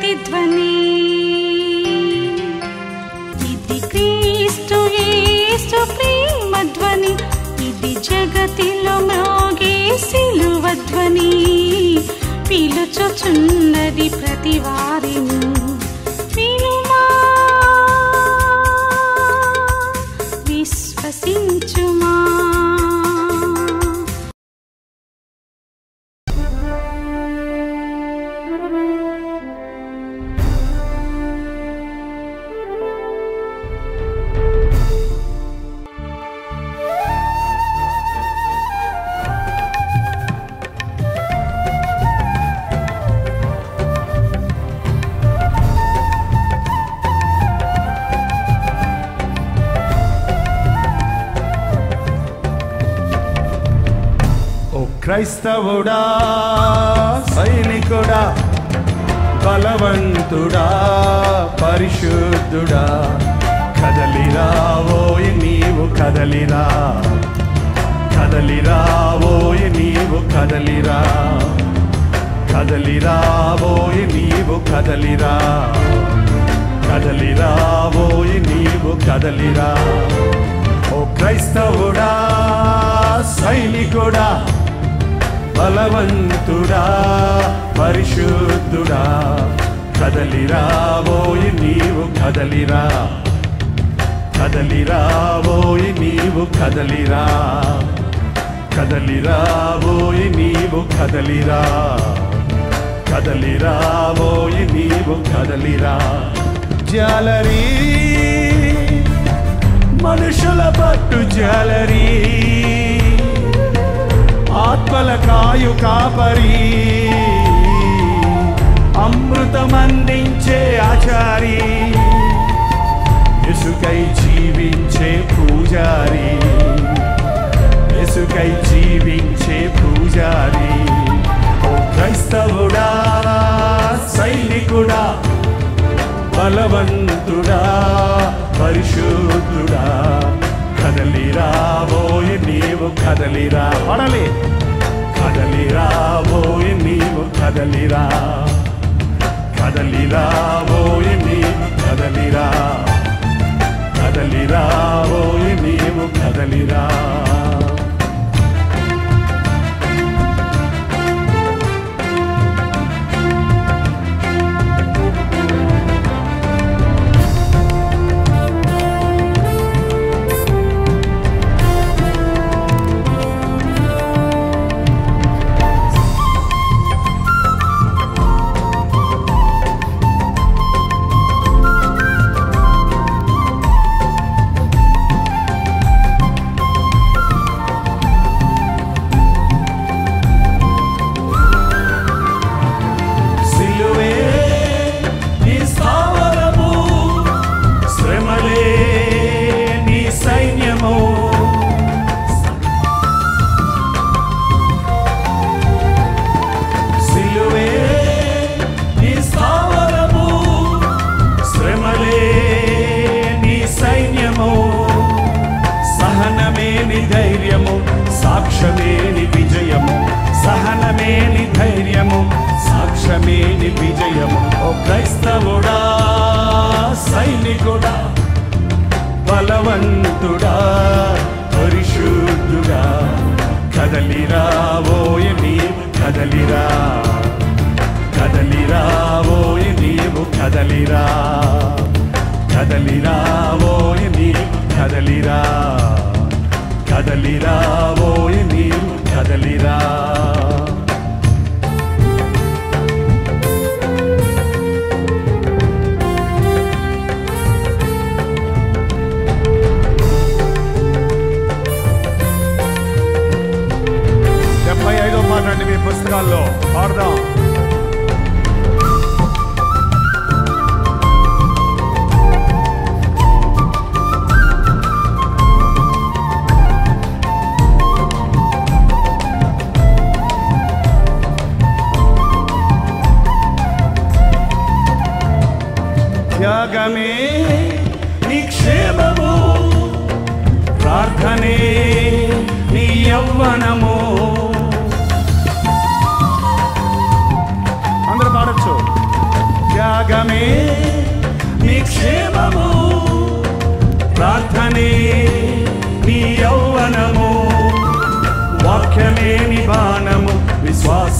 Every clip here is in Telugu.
ప్రతిధ్వని ఇది క్రీస్తు యేసు ప్రేమ ధ్వని ఇది జగతిలో మ్రోగే సిలువ ధ్వని పిలుచుచున్నది ప్రతి వారిని వినుమా విశ్వసించుమా ఓ క్రైస్తవుడా సైనికుడా బలవంతుడా పరిశుద్ధుడా కదలిరా ఓయ్ నీవు కదలిరా కదలిరా ఓయ్ నీవు కదలిరా కదలిరా ఓయ్ నీవు కదలిరా కదలిరా ఓయ్ నీవు కదలిరా ఓ క్రైస్తవుడా సైనికుడా బలవంతుడా పరిశుద్ధుడా కదలిరా ఓయ్ నీవు కదలిరా కదలిరా ఓయ్ నీవు కదలిరా కదలిరా ఓయ్ నీవు కదలిరా కదలిరా ఓయ్ నీవు కదలిరా జాలరీ మనుషుల పట్టు జాలరీ ఆత్మల కాయు కాపరి అమృతమందించే ఆచారి ఇసుకై జీవించే పూజారి ఇసుకై జీవించే పూజారి ఓ క్రైస్తవుడా సైనికుడా బలవంతుడా పరిశుద్ధుడా కదలిరా ఓయ్ నీవు కదలిరా పడలే కదలిరా ఓయ్ నీవు కదలిరా కదలిరా ఓయ్ నీవు కదలిరా కదలిరా ఓయ్ నీవు కదలిరా సిలువే నీ స్థావరము శ్రమలే నీ సైన్యము సిలువే నీ స్థావరము శ్రమలే నీ సైన్యము సహనమే నీ ధైర్యము సాక్ష్యమే నీ విజయము సహనమే నీ ధైర్యము సాక్ష్యమే నీ విజయము ఓ క్రైస్తవుడా సైనికుడా బలవంతుడా పరిశుద్ధుడా కదలిరా ఓయ్ నీవు కదలిరా కదలిరా ఓయ్ నీవు కదలిరా కదలిరా ఓయ్ నీవు కదలిరా కదలిరా ఓయ్ నీవు కదలిరా డెబ్బై ఐదో మాట అండి మీ పుస్తకాల్లో పాడదాం త్యాగమే నిక్షేమము ప్రార్థనే నీ యవ్వనము అందరూ పాడచ్చు త్యాగ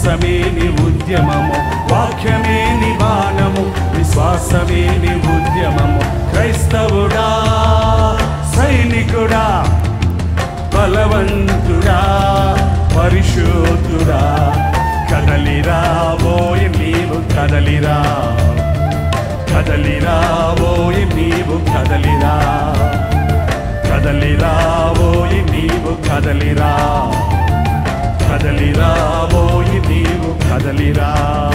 విశ్వాసమే నీ ఉద్యమము వాక్యమే నీ బాణము విశ్వాసమే నీ ఉద్యమము క్రైస్తవుడా సైనికుడా బలవంతుడా పరిశుద్ధుడా కదలిరా ఓయ్ నీవు కదలిరా కదలిరా ఓయ్ నీవు కదలిరా కదలిరా ఓయ్ నీవు కదలిరా కదలిరా ఓయ్ నీవు కదలిరా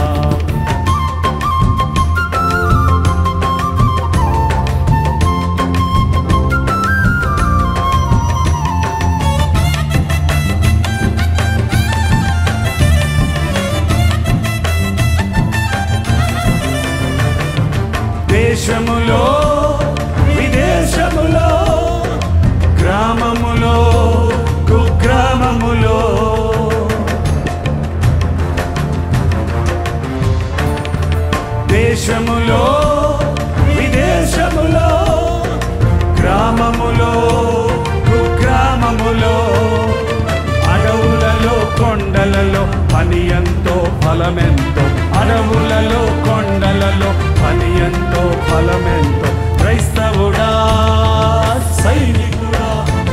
దేశములో విదేశములో గ్రామములో కుగ్రామములో దేశములో విదేశములో గ్రామములో కుగ్రామములో అడవులలో కొండలలో పని ఎంతో ఫలమెంతో అడవులలో కొండలలో పని ఎంతో ఫలమెంతో క్రైస్తవుడా సైనికుడా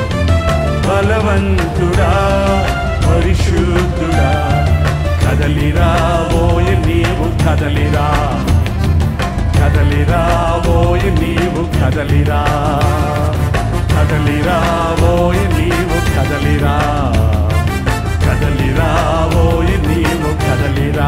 బలవంతుడా పరిశుద్ధుడా కదలిరా ఓయ నీవు కదలిరా కదలిరా ఓయ నీవు కదలిరా కదలిరా ఓయ నీవు కదలిరా కదలిరా ఓయ నీవు కదలిరా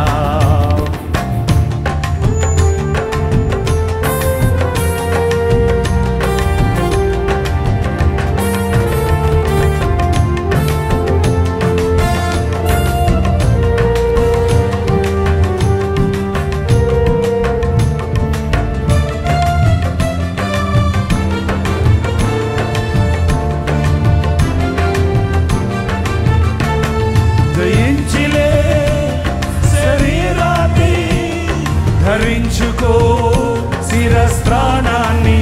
జయించిలే శరీరాన్ని ధరించుకో శిరస్త్రాణాన్ని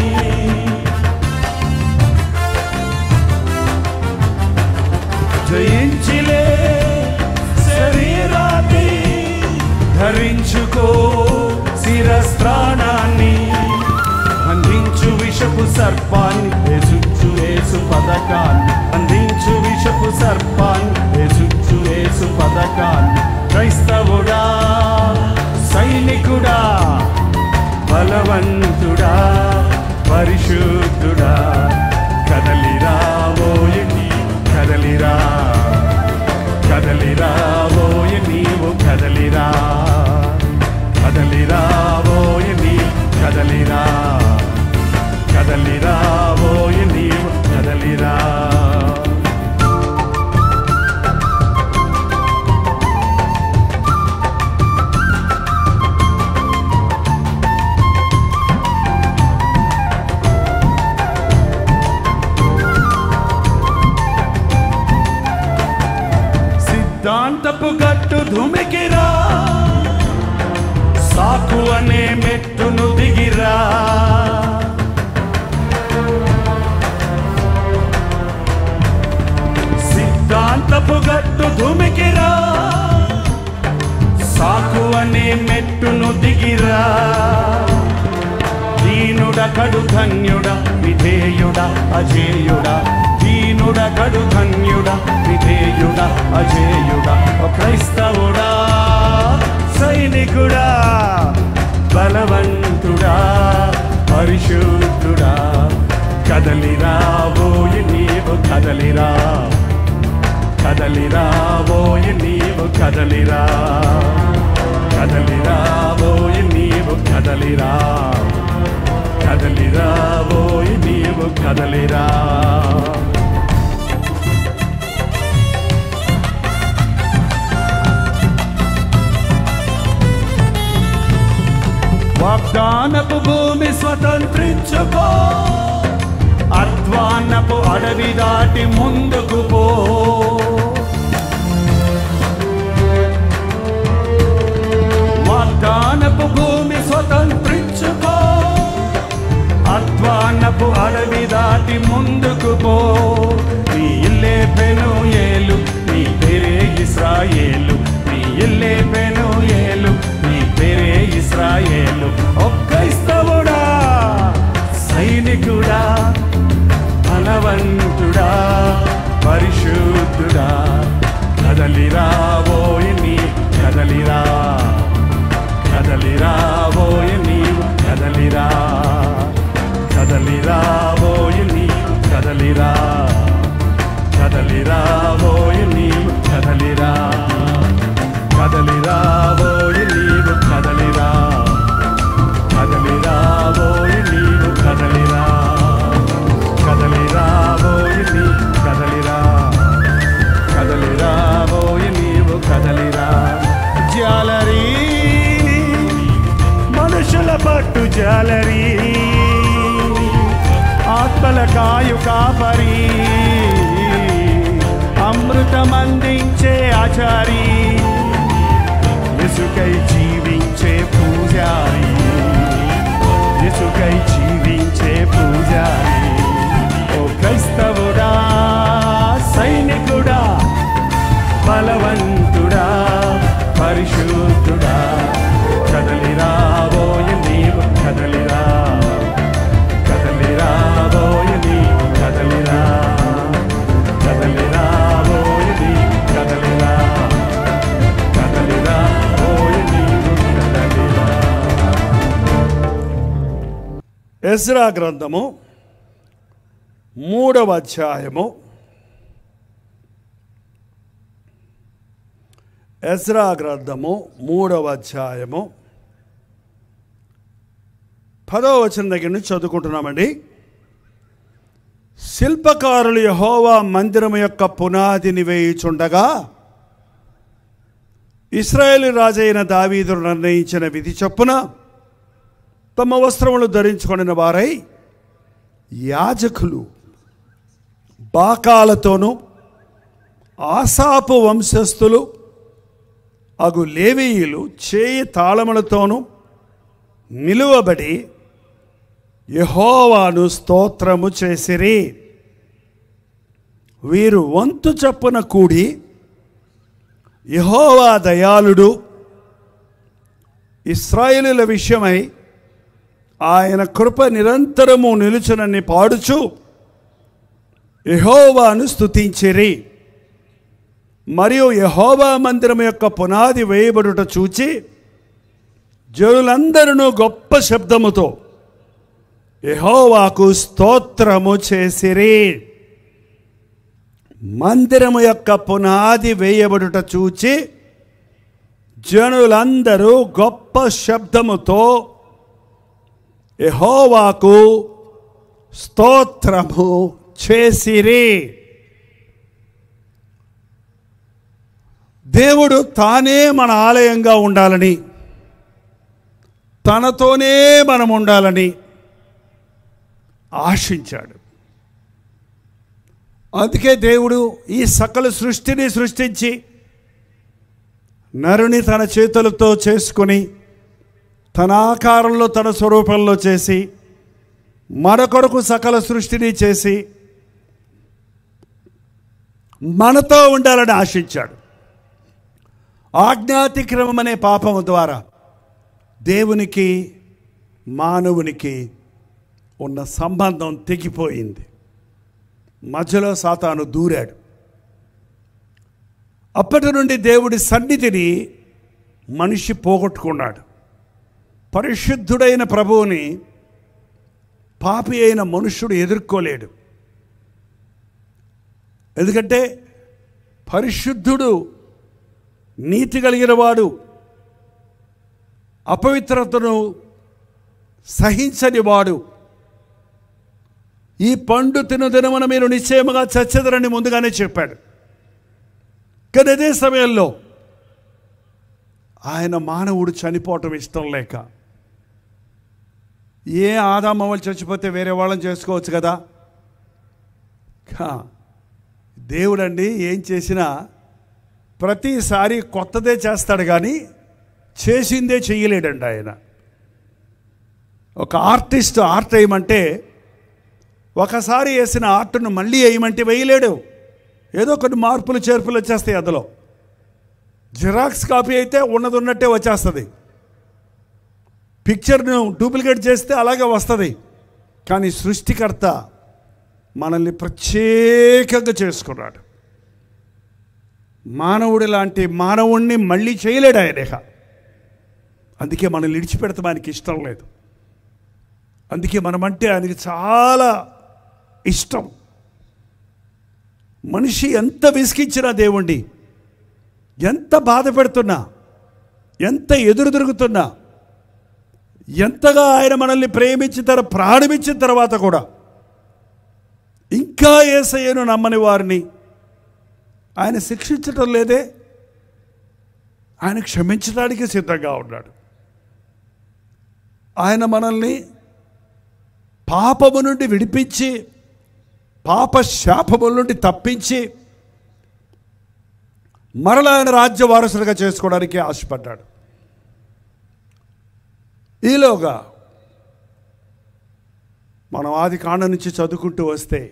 జయించిలే శరీరాన్ని ధరించుకో శిరస్త్రాణాన్ని అందించు విషపు సర్పాన్ని ఎసుచ్చు వేసు పథకాన్ని అందించు విషపు సర్పాన్ని ఎసుచ్చు వేసు పథకాన్ని క్రైస్తవుడా సైనికుడా బలవంతుడా పరిశుద్ధుడా కదలిరా ఓయ నీవు కదలిరా కదలిరా ఓయ నీవు కదలిరా కదలిరా ఓయ నీవు కదలిరా కదలిరా ఓయ నీవు కదలిరా సిద్ధాంతపు గట్టు ధుమికిరా సాకు అనే మెట్టును దిగిరా సిద్ధాంతపు గట్టు ధుమికిరా సాకు అనే మెట్టును దిగిరా దీనుడ కడు ధన్యుడ విధేయుడ అజేయుడ దీనుడ కడు ధన్యుడ విధేయుడ అజేయుడ ఓ క్రైస్తవుడా సైనికుడా బలవంతుడా పరిశుద్ధుడా కదలిరా ఓయి నీవు కదలిరా కదలిరా ఓయి నీవు కదలిరా కదలిరా ఓయి నీవు కదలిరా కదలిరా ఓయి నీవు కదలిరా వాగ్దానపు భూమి స్వతంత్రించుకో అధ్వానపు అడవి దాటి ముందుకు పో వాగ్దానపు భూమి స్వతంత్రించుకో అధ్వానపు అడవి దాటి ముందుకు పో నీ ఇల్లే పెను ఏలు నీ పేరే ఇస్రాయేలు నీ ఇల్లే కదలిరా కదలిరా ఓయ్ నీవు కదలిరా కదలిరా ఓయ్ నీవు కదలిరా కదలిరా ఓయ్ నీవు కదలిరా కదలిరా ఓయ్ నీ కదలిరా కదలిరా ఓయ్ నీవు కదలిరా జాలరీ మనుషుల పట్టు జాలరీ ఆత్మల కాయు కాపరి అమృతమందించే ఆచారి ఇసుకై జీవించే పూజారి ఇసుకై జీవించే పూజారి ఓ క్రైస్తవుడా సైనికుడా బలవంతుడా పరిశుద్ధుడా కదలిరా ఓయ నీవు కదలిరా కదలిరా ఓయ నీవు కదలిరా కదలిరా ఓయ నీవు కదలిరా కదలిరా ఓయ నీవు కదలిరా ఎస్రా గ్రంథము మూడవ అధ్యాయము ఎస్రా గ్రంథము మూడవ అధ్యాయము పదవ వచనం దగ్గర నుంచి చదువుకుంటున్నామండి శిల్పకారులు యహోవా మందిరము యొక్క పునాదిని వేయుచుండగా ఇస్రాయేలు రాజైన దావీదు నిర్ణయించిన విధి చొప్పున తమ వస్త్రములు ధరించుకొనిన వారై యాజకులు బాకాలతోనూ ఆసాపు వంశస్థులు అగు లేవీయులు చేయి తాళములతోనూ నిలువబడి యహోవాను స్తోత్రము చేసిరి వీరు వంతు చప్పున కూడి యహోవా దయాళుడు ఇస్రాయేలుల విషయమై ఆయన కృప నిరంతరము నిలుచునని పాడుచు యహోవాను స్తుతించిరి మరియు యహోవా మందిరం యొక్క పునాది వేయబడుట చూచి జనులందరూ గొప్ప శబ్దముతో యహోవాకు స్తోత్రము చేసిరి మందిరము యొక్క పునాది వేయబడుట చూచి జనులందరూ గొప్ప శబ్దముతో యహోవాకు స్తోత్రము చేసిరి దేవుడు తానే మన ఆలయంగా ఉండాలని తనతోనే మనం ఉండాలని ఆశించాడు అందుకే దేవుడు ఈ సకల సృష్టిని సృష్టించి నరుని తన చేతులతో చేసుకొని తన ఆకారంలో తన స్వరూపంలో చేసి మన కొరకు సకల సృష్టిని చేసి మనతో ఉండాలని ఆశించాడు ఆజ్ఞాతిక్రమం అనే పాపము ద్వారా దేవునికి మానవునికి ఉన్న సంబంధం తెగిపోయింది మధ్యలో సాతాను దూరాడు అప్పటి నుండి దేవుడి సన్నిధిని మనిషి పోగొట్టుకున్నాడు పరిశుద్ధుడైన ప్రభువుని పాపి అయిన మనుష్యుడు ఎదుర్కోలేడు ఎందుకంటే పరిశుద్ధుడు నీతి కలిగిన వాడు అపవిత్రతను సహించని వాడు ఈ పండు తినదినమున మీరు నిశ్చయముగా చచ్చదరని ముందుగానే చెప్పాడు కానీ అదే సమయంలో ఆయన మానవుడు చనిపోవటం ఇష్టం లేక ఏ ఆదామవ్వలు చచ్చిపోతే వేరే వాళ్ళని చేసుకోవచ్చు కదా కా దేవుడండి ఏం చేసినా ప్రతిసారి కొత్తదే చేస్తాడు కానీ చేసిందే చెయ్యలేడండి ఆయన ఒక ఆర్టిస్ట్ ఆర్ట్ వేయమంటే ఒకసారి వేసిన ఆర్ట్ను మళ్ళీ వేయమంటే వేయలేడు ఏదో కొన్ని మార్పులు చేర్పులు వచ్చేస్తాయి అందులో జిరాక్స్ కాపీ అయితే ఉన్నది ఉన్నట్టే వచ్చేస్తుంది పిక్చర్ను డూప్లికేట్ చేస్తే అలాగే వస్తుంది కానీ సృష్టికర్త మనల్ని ప్రత్యేకంగా చేసుకున్నాడు మానవుడి లాంటి మానవుణ్ణి మళ్ళీ చేయలేడు ఆయన ఇక అందుకే మనల్ని విడిచిపెడతాం ఆయనకి ఇష్టం లేదు అందుకే మనమంటే ఆయనకి చాలా ఇష్టం మనిషి ఎంత విసిగించినా దేవుణ్ణి ఎంత బాధ పెడుతున్నా ఎంత ఎదురు తిరుగుతున్నా ఎంతగా ఆయన మనల్ని ప్రేమించిన తర్వాత ప్రాణమించిన తర్వాత కూడా ఇంకా ఏసయ్యను నమ్మని వారిని ఆయన శిక్షించటం లేదే ఆయన క్షమించడానికి సిద్ధంగా ఉన్నాడు ఆయన మనల్ని పాపము నుండి విడిపించి పాప శాపముల నుండి తప్పించి మరలా ఆయన రాజ్య వారసులుగా చేసుకోవడానికి ఆశపడ్డాడు ఈలోగా మనం ఆది కాండ నుంచి చదువుకుంటూ వస్తే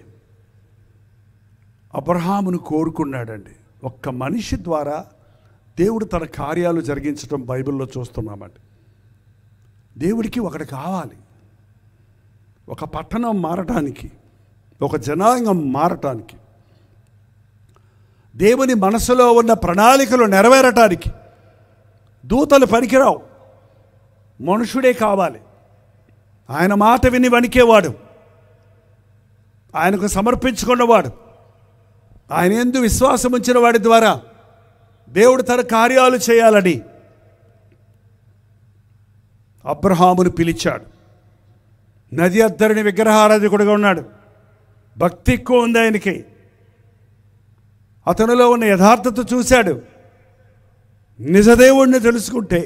అబ్రహామును కోరుకున్నాడండి ఒక్క మనిషి ద్వారా దేవుడు తన కార్యాలు జరిగించడం బైబిల్లో చూస్తున్నామండి దేవుడికి ఒకటి కావాలి ఒక పట్టణం మారటానికి ఒక జనాంగం మారటానికి దేవుని మనసులో ఉన్న ప్రణాళికలు నెరవేరటానికి దూతలు పనికిరావు మనుషుడే కావాలి ఆయన మాట విని వణికేవాడు ఆయనకు సమర్పించుకున్నవాడు ఆయన ఎందు విశ్వాసం ఉంచిన వాడి ద్వారా దేవుడు తన కార్యాలు చేయాలని అబ్రహామును పిలిచాడు నది అద్దరిని విగ్రహారాధకుడుగా ఉన్నాడు భక్తి ఎక్కువ ఉంది ఆయనకి అతనిలో ఉన్న యథార్థత చూశాడు నిజదేవుణ్ణి తెలుసుకుంటే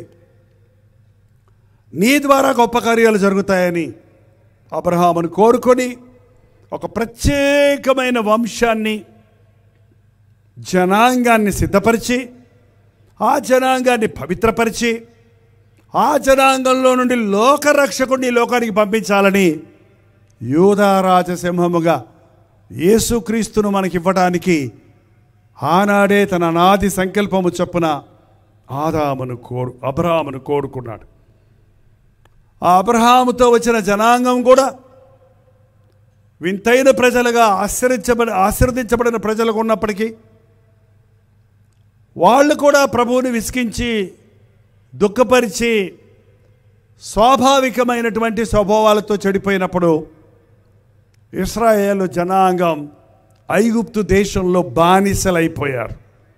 నీ ద్వారా గొప్ప కార్యాలు జరుగుతాయని అబ్రహామును కోరుకొని ఒక ప్రత్యేకమైన వంశాన్ని జనాంగాన్ని సిద్ధపరిచి ఆ జనాంగాన్ని పవిత్రపరిచి ఆ జనాంగంలో నుండి లోకరక్షకుడిని ఈ లోకానికి పంపించాలని యూధారాజసింహముగా యేసుక్రీస్తును మనకివ్వడానికి ఆనాడే తన అనాది సంకల్పము చొప్పున ఆదామును కోరు అబ్రహామును కోరుకున్నాడు ఆ అబ్రహాముతో వచ్చిన జనాంగం కూడా వింతైన ప్రజలుగా ఆశ్రయించబడి ఆశీర్వదించబడిన ప్రజలకు ఉన్నప్పటికీ వాళ్ళు కూడా ప్రభువుని విసిగించి దుఃఖపరిచి స్వాభావికమైనటువంటి స్వభావాలతో చెడిపోయినప్పుడు ఇస్రాయేల్ జనాంగం ఐగుప్తు దేశంలో బానిసలైపోయారు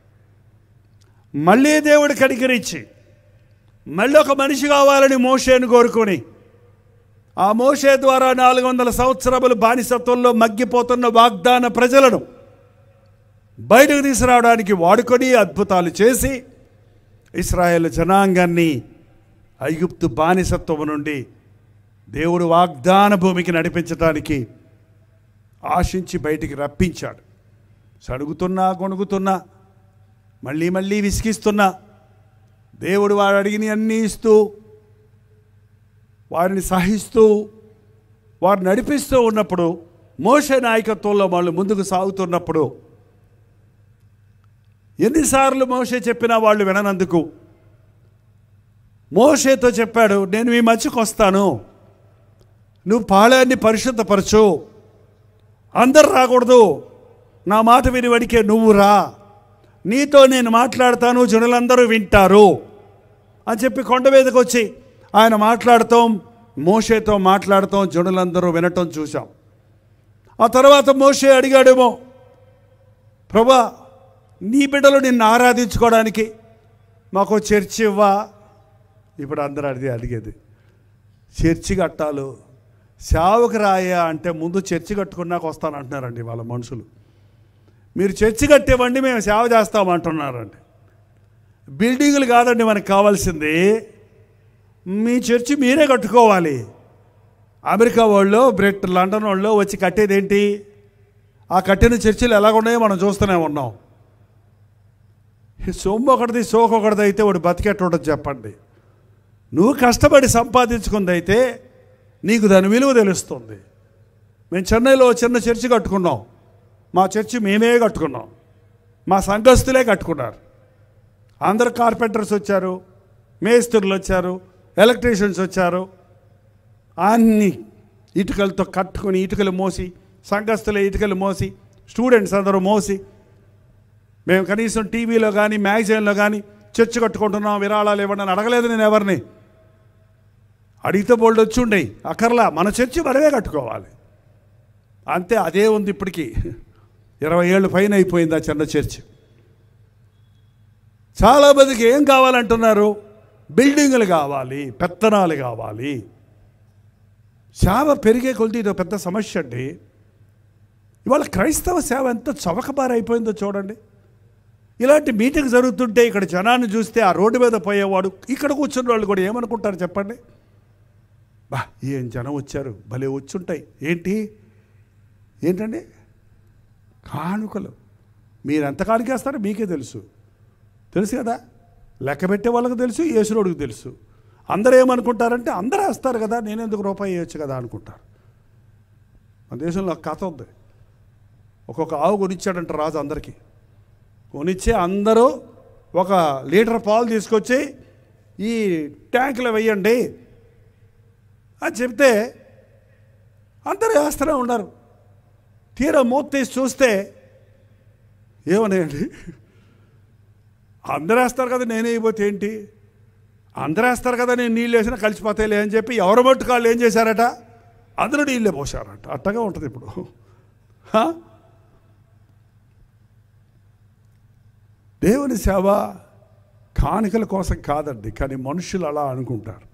మళ్ళీ దేవుడు కనికరించి మళ్ళీ ఒక మనిషి కావాలని మోషేను కోరుకొని ఆ మోషే ద్వారా నాలుగు వందల సంవత్సరములు బానిసత్వంలో మగ్గిపోతున్న వాగ్దాన ప్రజలను బయటకు తీసుకురావడానికి వాడుకొని అద్భుతాలు చేసి ఇస్రాయేల్ జనాంగాన్ని ఐగుప్తు బానిసత్వం నుండి దేవుడు వాగ్దాన భూమికి నడిపించడానికి ఆశించి బయటికి రప్పించాడు సడుగుతున్నా కొనుగుతున్నా మళ్ళీ మళ్ళీ విసిగిస్తున్నా దేవుడు వాడు అడిగిన అన్నీ ఇస్తూ వారిని సహిస్తూ వారు నడిపిస్తూ ఉన్నప్పుడు మోస నాయకత్వంలో వాళ్ళు ముందుకు సాగుతున్నప్పుడు ఎన్నిసార్లు మోసే చెప్పినా వాళ్ళు విననందుకు మోషేతో చెప్పాడు నేను మీ మధ్యకు వస్తాను నువ్వు పాళయాన్ని పరిశుద్ధపరచు అందరు రాకూడదు నా మాట విని వడికే నువ్వు రా నీతో నేను మాట్లాడతాను జనులందరూ వింటారు అని చెప్పి కొండ మీదకి వచ్చి ఆయన మాట్లాడతాం మోషేతో మాట్లాడతాం జనులందరూ వినటం చూసాం ఆ తర్వాత మోషే అడిగాడేమో ప్రభా నీ బిడ్డలు నిన్ను ఆరాధించుకోవడానికి మాకు చర్చి ఇవ్వా ఇప్పుడు అందరూ అడిగి అడిగేది చర్చి కట్టాలు సేవకు రాయా అంటే ముందు చర్చి కట్టుకున్నాక వస్తానంటున్నారండి వాళ్ళ మనుషులు మీరు చర్చి కట్టేవండి మేము సేవ చేస్తామంటున్నారండి బిల్డింగులు కాదండి మనకు కావాల్సింది మీ చర్చి మీరే కట్టుకోవాలి అమెరికా వాళ్ళు బ్రిట్ లండన్ వాళ్ళు వచ్చి కట్టేది ఏంటి ఆ కట్టిన చర్చిలు ఎలాగున్నాయో మనం చూస్తూనే ఉన్నాం ఈ సొమ్ము ఒకటిది సోకు ఒకటిది అయితే వాడు బతికెట్టుండదు చెప్పండి నువ్వు కష్టపడి సంపాదించుకుంది అయితే నీకు దాని విలువ తెలుస్తుంది మేము చెన్నైలో చిన్న చర్చి కట్టుకున్నాం మా చర్చి మేమే కట్టుకున్నాం మా సంఘస్థులే కట్టుకున్నారు అందరు కార్పెంటర్స్ వచ్చారు మేస్త్రులు వచ్చారు ఎలక్ట్రీషియన్స్ వచ్చారు అన్ని ఇటుకలతో కట్టుకొని ఇటుకలు మోసి సంఘస్థులే ఇటుకలు మోసి స్టూడెంట్స్ అందరూ మోసి మేము కనీసం టీవీలో కానీ మ్యాగజైన్లో కానీ చర్చ కట్టుకుంటున్నాం విరాళాలు ఇవ్వండి అని అడగలేదు నేను ఎవరిని అడిగితే బోల్డ్ వచ్చి ఉండయి అక్కర్లా మన చర్చి మనమే కట్టుకోవాలి అంతే అదే ఉంది ఇప్పటికీ ఇరవై ఏళ్ళు పైన అయిపోయింది ఆ చిన్న చర్చ్ చాలామందికి ఏం కావాలంటున్నారు బిల్డింగులు కావాలి పెత్తనాలు కావాలి సేవ పెరిగే కొలిది ఇది ఒక పెద్ద సమస్య అండి ఇవాళ క్రైస్తవ సేవ ఎంత చవకబారైపోయిందో చూడండి ఇలాంటి మీటింగ్ జరుగుతుంటే ఇక్కడ జనాన్ని చూస్తే ఆ రోడ్డు మీద పోయేవాడు ఇక్కడ కూర్చున్న వాళ్ళు కూడా ఏమనుకుంటారు చెప్పండి బా ఏం జనం వచ్చారు భలే వచ్చుంటాయి ఏంటి ఏంటండి కానుకలు మీరు ఎంత కానుకేస్తారో మీకే తెలుసు తెలుసు కదా లెక్క పెట్టే వాళ్ళకి తెలుసు యేసురోడికి తెలుసు అందరూ ఏమనుకుంటారంటే అందరూ వేస్తారు కదా నేను ఎందుకు రూపాయి వేయచ్చు కదా అనుకుంటారు మన దేశంలో ఒక కథ ఉంది ఒక్కొక్క ఆవు కొనిచ్చాడంట రాజు అందరికీ కొనిచ్చి అందరూ ఒక లీటర్ పాలు తీసుకొచ్చి ఈ ట్యాంకులో వెయ్యండి అని చెప్తే అందరూ వేస్తూనే ఉన్నారు తీరా మూత తీసి చూస్తే ఏమన్నాయండి అందరూ వేస్తారు కదా నేనే అయిపోతే ఏంటి అందరూ వేస్తారు కదా నేను నీళ్ళు వేసినా కలిసిపోతాయిలే అని చెప్పి ఎవరు మట్టు కాళ్ళు ఏం చేశారట అందరూ నీళ్ళే పోసారట అట్టగా ఉంటుంది ఇప్పుడు హా? దేవుని సేవ కానుకల కోసం కాదండి కానీ మనుషులు అలా అనుకుంటారు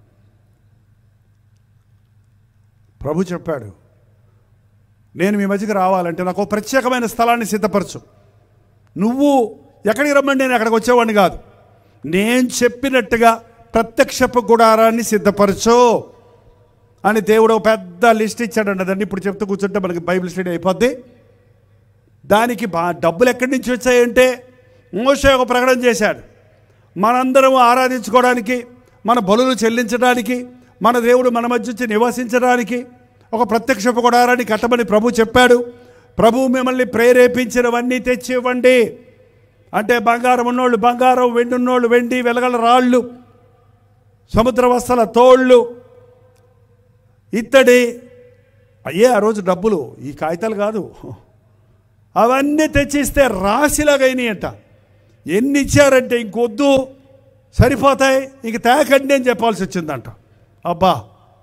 ప్రభు చెప్పాడు నేను మీ మధ్యకి రావాలంటే నాకు ఒక ప్రత్యేకమైన స్థలాన్ని సిద్ధపరచు నువ్వు ఎక్కడికి రమ్మండి నేను అక్కడికి వచ్చేవాడిని కాదు నేను చెప్పినట్టుగా ప్రత్యక్షపు గుడారాన్ని సిద్ధపరచు అని దేవుడు ఒక పెద్ద లిస్ట్ ఇచ్చాడండి దాన్ని ఇప్పుడు చెప్తూ కూర్చుంటే మనకి బైబిల్ స్టడీ అయిపోద్ది దానికి బా డబ్బులు ఎక్కడి నుంచి వచ్చాయంటే మోషే ఒక ప్రకటన చేశాడు మనందరం ఆరాధించుకోవడానికి మన బలులు చెల్లించడానికి మన దేవుడు మన మధ్య వచ్చి నివసించడానికి ఒక ప్రత్యక్ష గుడారాన్ని కట్టమని ప్రభు చెప్పాడు ప్రభు మిమ్మల్ని ప్రేరేపించినవన్నీ తెచ్చి ఇవ్వండి అంటే బంగారం ఉన్నోళ్ళు బంగారం వెండి ఉన్నోళ్ళు వెండి వెలగల రాళ్ళు సముద్ర వస్తల తోళ్ళు ఇత్తడి అయ్యే ఆ రోజు డబ్బులు ఈ కాగితాలు కాదు అవన్నీ తెచ్చిస్తే రాశిలాగైనాయంట ఎన్ని ఇచ్చారంటే ఇంకొద్దు సరిపోతాయి ఇంక తేకండి అని చెప్పాల్సి వచ్చిందంట అబ్బా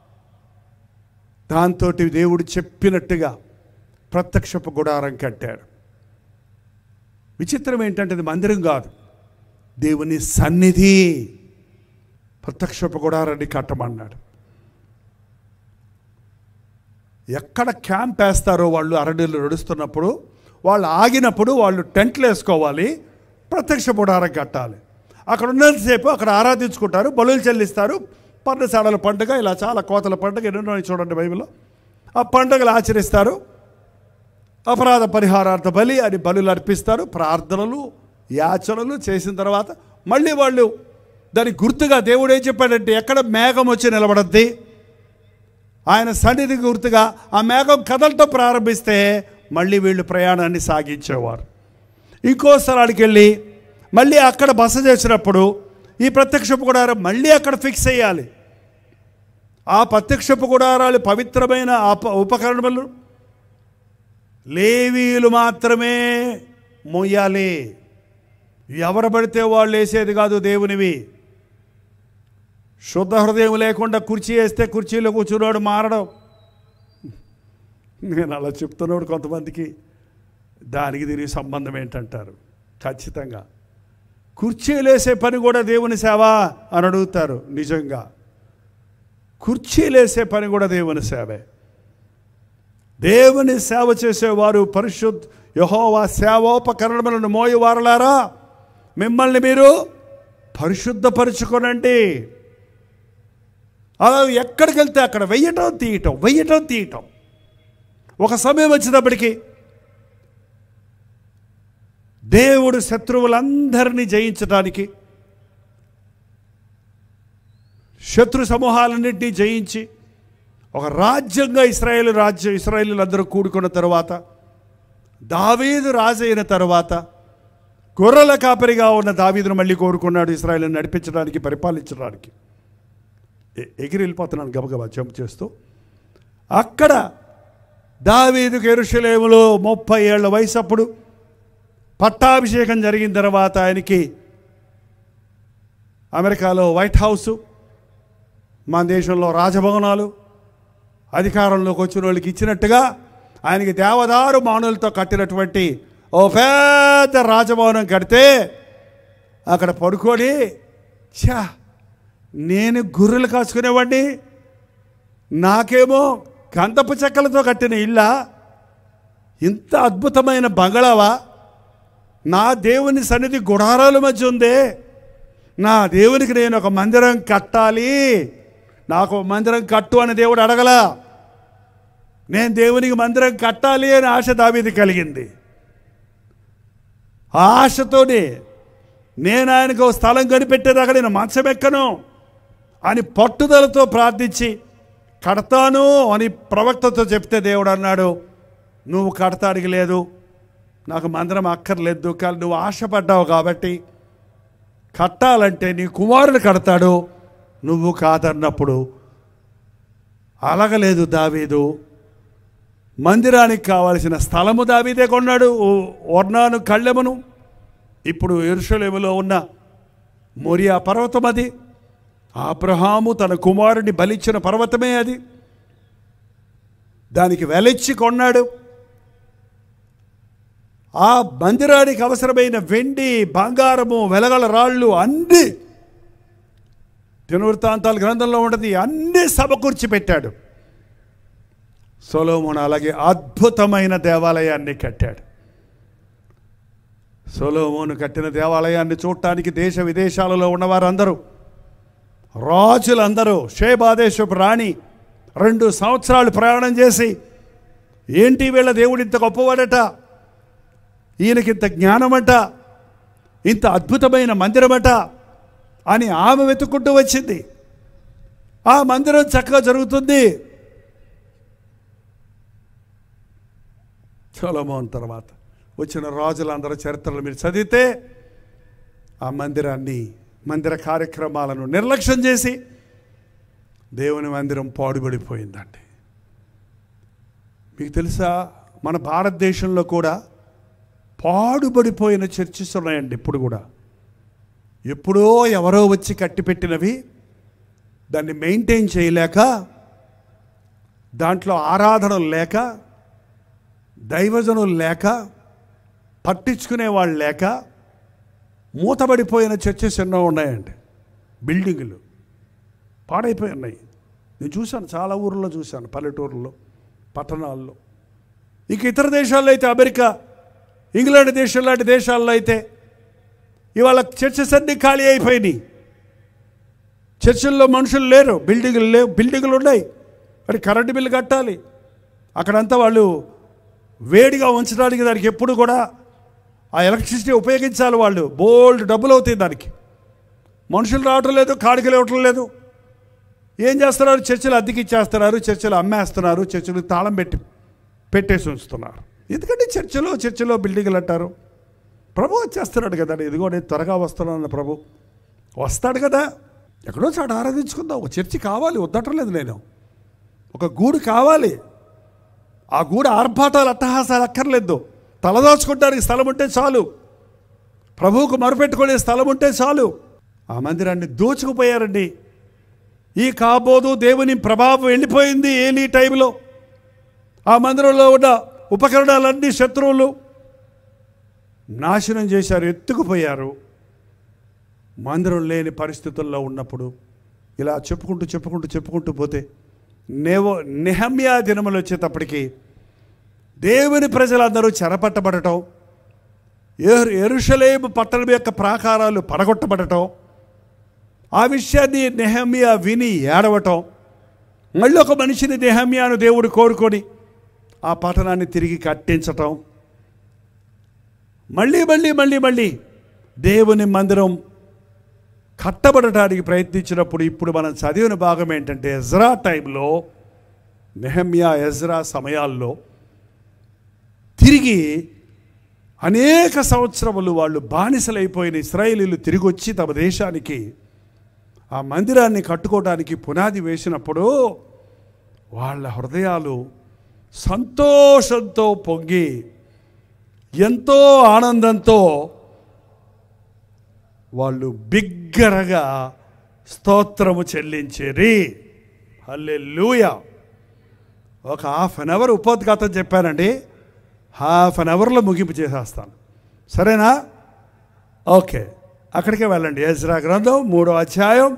దాంతో దేవుడు చెప్పినట్టుగా ప్రత్యక్షపు గుడారం కట్టాడు విచిత్రం ఏంటంటే అది మందిరం కాదు దేవుని సన్నిధి ప్రత్యక్షపు గుడారాన్ని కట్టమన్నాడు ఎక్కడ క్యాంప్ వేస్తారో వాళ్ళు అరణ్యంలో నడుస్తున్నప్పుడు వాళ్ళు ఆగినప్పుడు వాళ్ళు టెంట్లు వేసుకోవాలి ప్రత్యక్ష గుడారం కట్టాలి అక్కడ ఉన్నంతసేపు అక్కడ ఆరాధించుకుంటారు బలులు చెల్లిస్తారు పర్ణశాలల పండుగ ఇలా చాలా కోతల పండుగ ఎన్నెన్నో చూడండి బైబిల్లో ఆ పండుగలు ఆచరిస్తారు అపరాధ పరిహారార్థ బలి అని బలులు అర్పిస్తారు ప్రార్థనలు యాచనలు చేసిన తర్వాత మళ్ళీ వాళ్ళు దానికి గుర్తుగా దేవుడు ఏం చెప్పాడంటే ఎక్కడ మేఘం వచ్చి నిలబడద్ది ఆయన సన్నిధి గుర్తుగా ఆ మేఘం కదలటం ప్రారంభిస్తే మళ్ళీ వీళ్ళు ప్రయాణాన్ని సాగించేవారు ఇంకో స్థలానికి వెళ్ళి మళ్ళీ అక్కడ బస చేసినప్పుడు ఈ ప్రత్యక్షపు గుడారం మళ్ళీ అక్కడ ఫిక్స్ అయ్యాలి ఆ ప్రత్యక్షపు గుడారాలు పవిత్రమైన ఆ ప- ఉపకరణములు లేవీలు మాత్రమే మొయ్యాలి ఎవరు పడితే వాళ్ళు వేసేది కాదు దేవునివి శుద్ధ హృదయం లేకుండా కుర్చీ వేస్తే కుర్చీలో కూర్చున్నాడు మారడం నేను అలా చెప్తున్నాడు కొంతమందికి దానికి దీనికి సంబంధం ఏంటంటారు ఖచ్చితంగా కుర్చీలు వేసే పని కూడా దేవుని సేవ అని అడుగుతారు నిజంగా కుర్చీలు వేసే పని కూడా దేవుని సేవే దేవుని సేవ చేసేవారు పరిశుద్ధ యహోవా సేవోపకరణములను మోయవారలారా మిమ్మల్ని మీరు పరిశుద్ధపరుచుకోనండి అలా ఎక్కడికి వెళ్తే అక్కడ వెయ్యటం తీయటం వెయ్యటం తీయటం ఒక సమయం వచ్చినప్పటికీ దేవుడు శత్రువులందరినీ జయించడానికి శత్రు సమూహాలన్నింటినీ జయించి ఒక రాజ్యంగా ఇస్రాయేల్ రాజ్యం ఇస్రాయేలీలందరూ కూడుకున్న తర్వాత దావీదు రాజు అయిన తర్వాత గొర్రెల కాపరిగా ఉన్న దావీదును మళ్ళీ కోరుకున్నాడు ఇస్రాయేల్ని నడిపించడానికి పరిపాలించడానికి ఎ- ఎగిరి వెళ్ళిపోతున్నాను గబగబా జంప్ చేస్తూ అక్కడ దావీదుకు ఎరుషలేములో ముప్పై ఏళ్ల వయసు అప్పుడు పట్టాభిషేకం జరిగిన తర్వాత ఆయనకి అమెరికాలో వైట్ హౌసు మన దేశంలో రాజభవనాలు అధికారంలోకి వచ్చిన వాళ్ళకి ఇచ్చినట్టుగా ఆయనకి దేవదారు మానులతో కట్టినటువంటి ఓ పెద్ద రాజభవనం కడితే అక్కడ పడుకొని ఛా నేను గుర్రెలు కాచుకునేవాడిని నాకేమో గంధపు చెక్కలతో కట్టిన ఇల్లా ఇంత అద్భుతమైన బంగళావా నా దేవుని సన్నిధి గుడారాల మధ్య ఉందే నా దేవునికి నేను ఒక మందిరం కట్టాలి నాకు ఒక మందిరం కట్టు అని దేవుడు అడగలా నేను దేవునికి మందిరం కట్టాలి అని ఆశ దావీది కలిగింది ఆ ఆశతోనే నేను ఆయనకు ఓ స్థలం కనిపెట్టేదాకా నేను మంచం ఎక్కను అని పట్టుదలతో ప్రార్థించి కడతాను అని ప్రవక్తతో చెప్తే దేవుడు అన్నాడు నువ్వు కడతాడికి లేదు నాకు మందిరం అక్కర్లేదు కానీ నువ్వు ఆశపడ్డావు కాబట్టి కట్టాలంటే నీ కుమారుడు కడతాడు నువ్వు కాదన్నప్పుడు అలగలేదు దావీదు మందిరానికి కావలసిన స్థలము దావీదే కొన్నాడు ఓ- ఒర్నాను కళ్ళెమును ఇప్పుడు ఎరుషలేములో ఉన్న మొరియా పర్వతం అది అబ్రహాము తన కుమారుని బలిచ్చిన పర్వతమే అది దానికి వెలిచ్చి కొన్నాడు ఆ మందిరానికి అవసరమైన వెండి బంగారము వెలగల రాళ్ళు అన్ని దినవృత్తాంతాల గ్రంథంలో ఉన్నది అన్ని సమకూర్చి పెట్టాడు సొలోమోను అలాగే అద్భుతమైన దేవాలయాన్ని కట్టాడు సొలోమోను కట్టిన దేవాలయాన్ని చూడటానికి దేశ విదేశాలలో ఉన్నవారందరూ రాజులందరూ షేబాదేశపు రాణి రెండు సంవత్సరాలు ప్రయాణం చేసి ఏంటి వీళ్ళ దేవుడు ఇంత గొప్పవాడట ఈయనకింత జ్ఞానమట ఇంత అద్భుతమైన మందిరమట అని ఆమె వెతుక్కుంటూ వచ్చింది ఆ మందిరం చక్కగా జరుగుతుంది సొలొమోన్ తర్వాత వచ్చిన రాజులందరూ చరిత్రలు మీరు చదివితే ఆ మందిరాన్ని మందిర కార్యక్రమాలను నిర్లక్ష్యం చేసి దేవుని మందిరం పాడుబడిపోయిందండి మీకు తెలుసా మన భారతదేశంలో కూడా పాడుబడిపోయిన చర్చిస్ ఉన్నాయండి ఇప్పుడు కూడా ఎప్పుడో ఎవరో వచ్చి కట్టిపెట్టినవి దాన్ని మెయింటైన్ చేయలేక దాంట్లో ఆరాధనలు లేక దైవజనులు లేక పట్టించుకునే వాళ్ళు లేక మూతబడిపోయిన చర్చెస్ ఎన్నో ఉన్నాయండి బిల్డింగులు పాడైపోయి ఉన్నాయి నేను చూశాను చాలా ఊర్లో చూశాను పల్లెటూరులో పట్టణాల్లో ఇక ఇతర దేశాల్లో అయితే అమెరికా ఇంగ్లాండ్ దేశం లాంటి దేశాల్లో అయితే ఇవాళ చర్చెస్ అన్నీ ఖాళీ అయిపోయినాయి చర్చిల్లో మనుషులు లేరు బిల్డింగులు లేవు బిల్డింగులు ఉన్నాయి మరి కరెంటు బిల్లు కట్టాలి అక్కడంతా వాళ్ళు వేడిగా ఉంచడానికి దానికి ఎప్పుడు కూడా ఆ ఎలక్ట్రిసిటీ ఉపయోగించాలి వాళ్ళు బోల్డ్ డబ్బులు అవుతాయి దానికి మనుషులు రావటం లేదు కాడికలు ఇవ్వటం లేదు ఏం చేస్తున్నారు చర్చలు అద్దెకి ఇచ్చేస్తున్నారు చర్చలు అమ్మేస్తున్నారు చర్చలు తాళం పెట్టి పెట్టేసి ఉంచుతున్నారు ఎందుకంటే చర్చలో చర్చలో బిల్డింగులు అంటారు ప్రభు వచ్చేస్తున్నాడు కదా ఇదిగో నేను త్వరగా వస్తున్నాను ప్రభు వస్తాడు కదా ఎక్కడో చాట ఆరాధించుకుందాం ఒక చర్చి కావాలి వద్దటం లేదు నేను ఒక గూడు కావాలి ఆ గూడు ఆర్భాటాలు అట్టహాసాలు అక్కర్లేదు తలదాచుకోవడానికి స్థలం ఉంటే చాలు ప్రభువుకు మరుపెట్టుకునే స్థలం ఉంటే చాలు ఆ మందిరాన్ని దోచుకుపోయారండి ఈ కాబోదు దేవుని ప్రభావం వెళ్ళిపోయింది ఏలీ టైంలో ఆ మందిరంలో ఉన్న ఉపకరణాలన్నీ శత్రువులు నాశనం చేశారు ఎత్తుకుపోయారు మందిరం లేని పరిస్థితుల్లో ఉన్నప్పుడు ఇలా చెప్పుకుంటూ చెప్పుకుంటూ చెప్పుకుంటూ పోతే నేవో నెహమ్యా దినములు వచ్చేటప్పటికి దేవుని ప్రజలందరూ చెరపట్టబడటం ఎరు ఎరుషలేము పట్టణం యొక్క ప్రాకారాలు పడగొట్టబడటం ఆ విషయాన్ని నెహమ్యా విని ఏడవటం మళ్ళీ ఒక మనిషిని నెహమ్యాను దేవుడు కోరుకొని ఆ పట్టణాన్ని తిరిగి కట్టించటం మళ్ళీ మళ్ళీ మళ్ళీ మళ్ళీ దేవుని మందిరం కట్టబడటానికి ప్రయత్నించినప్పుడు ఇప్పుడు మనం చదివిన భాగం ఏంటంటే ఎజ్రా టైంలో నెహమ్యా ఎజ్రా సమయాల్లో తిరిగి అనేక సంవత్సరములు వాళ్ళు బానిసలైపోయిన ఇస్రాయేలీలు తిరిగి వచ్చి తమ దేశానికి ఆ మందిరాన్ని కట్టుకోవడానికి పునాది వేసినప్పుడు వాళ్ళ హృదయాలు సంతోషంతో పొంగి ఎంతో ఆనందంతో వాళ్ళు బిగ్గరగా స్తోత్రము చెల్లించేరి హల్లెలూయా ఒక హాఫ్ అన్ అవర్ ఉపోద్ఘాతం చెప్పానండి హాఫ్ అన్ అవర్లో ముగింపు చేసేస్తాను సరేనా ఓకే అక్కడికే వెళ్ళండి ఎజ్రా గ్రంథం మూడో అధ్యాయం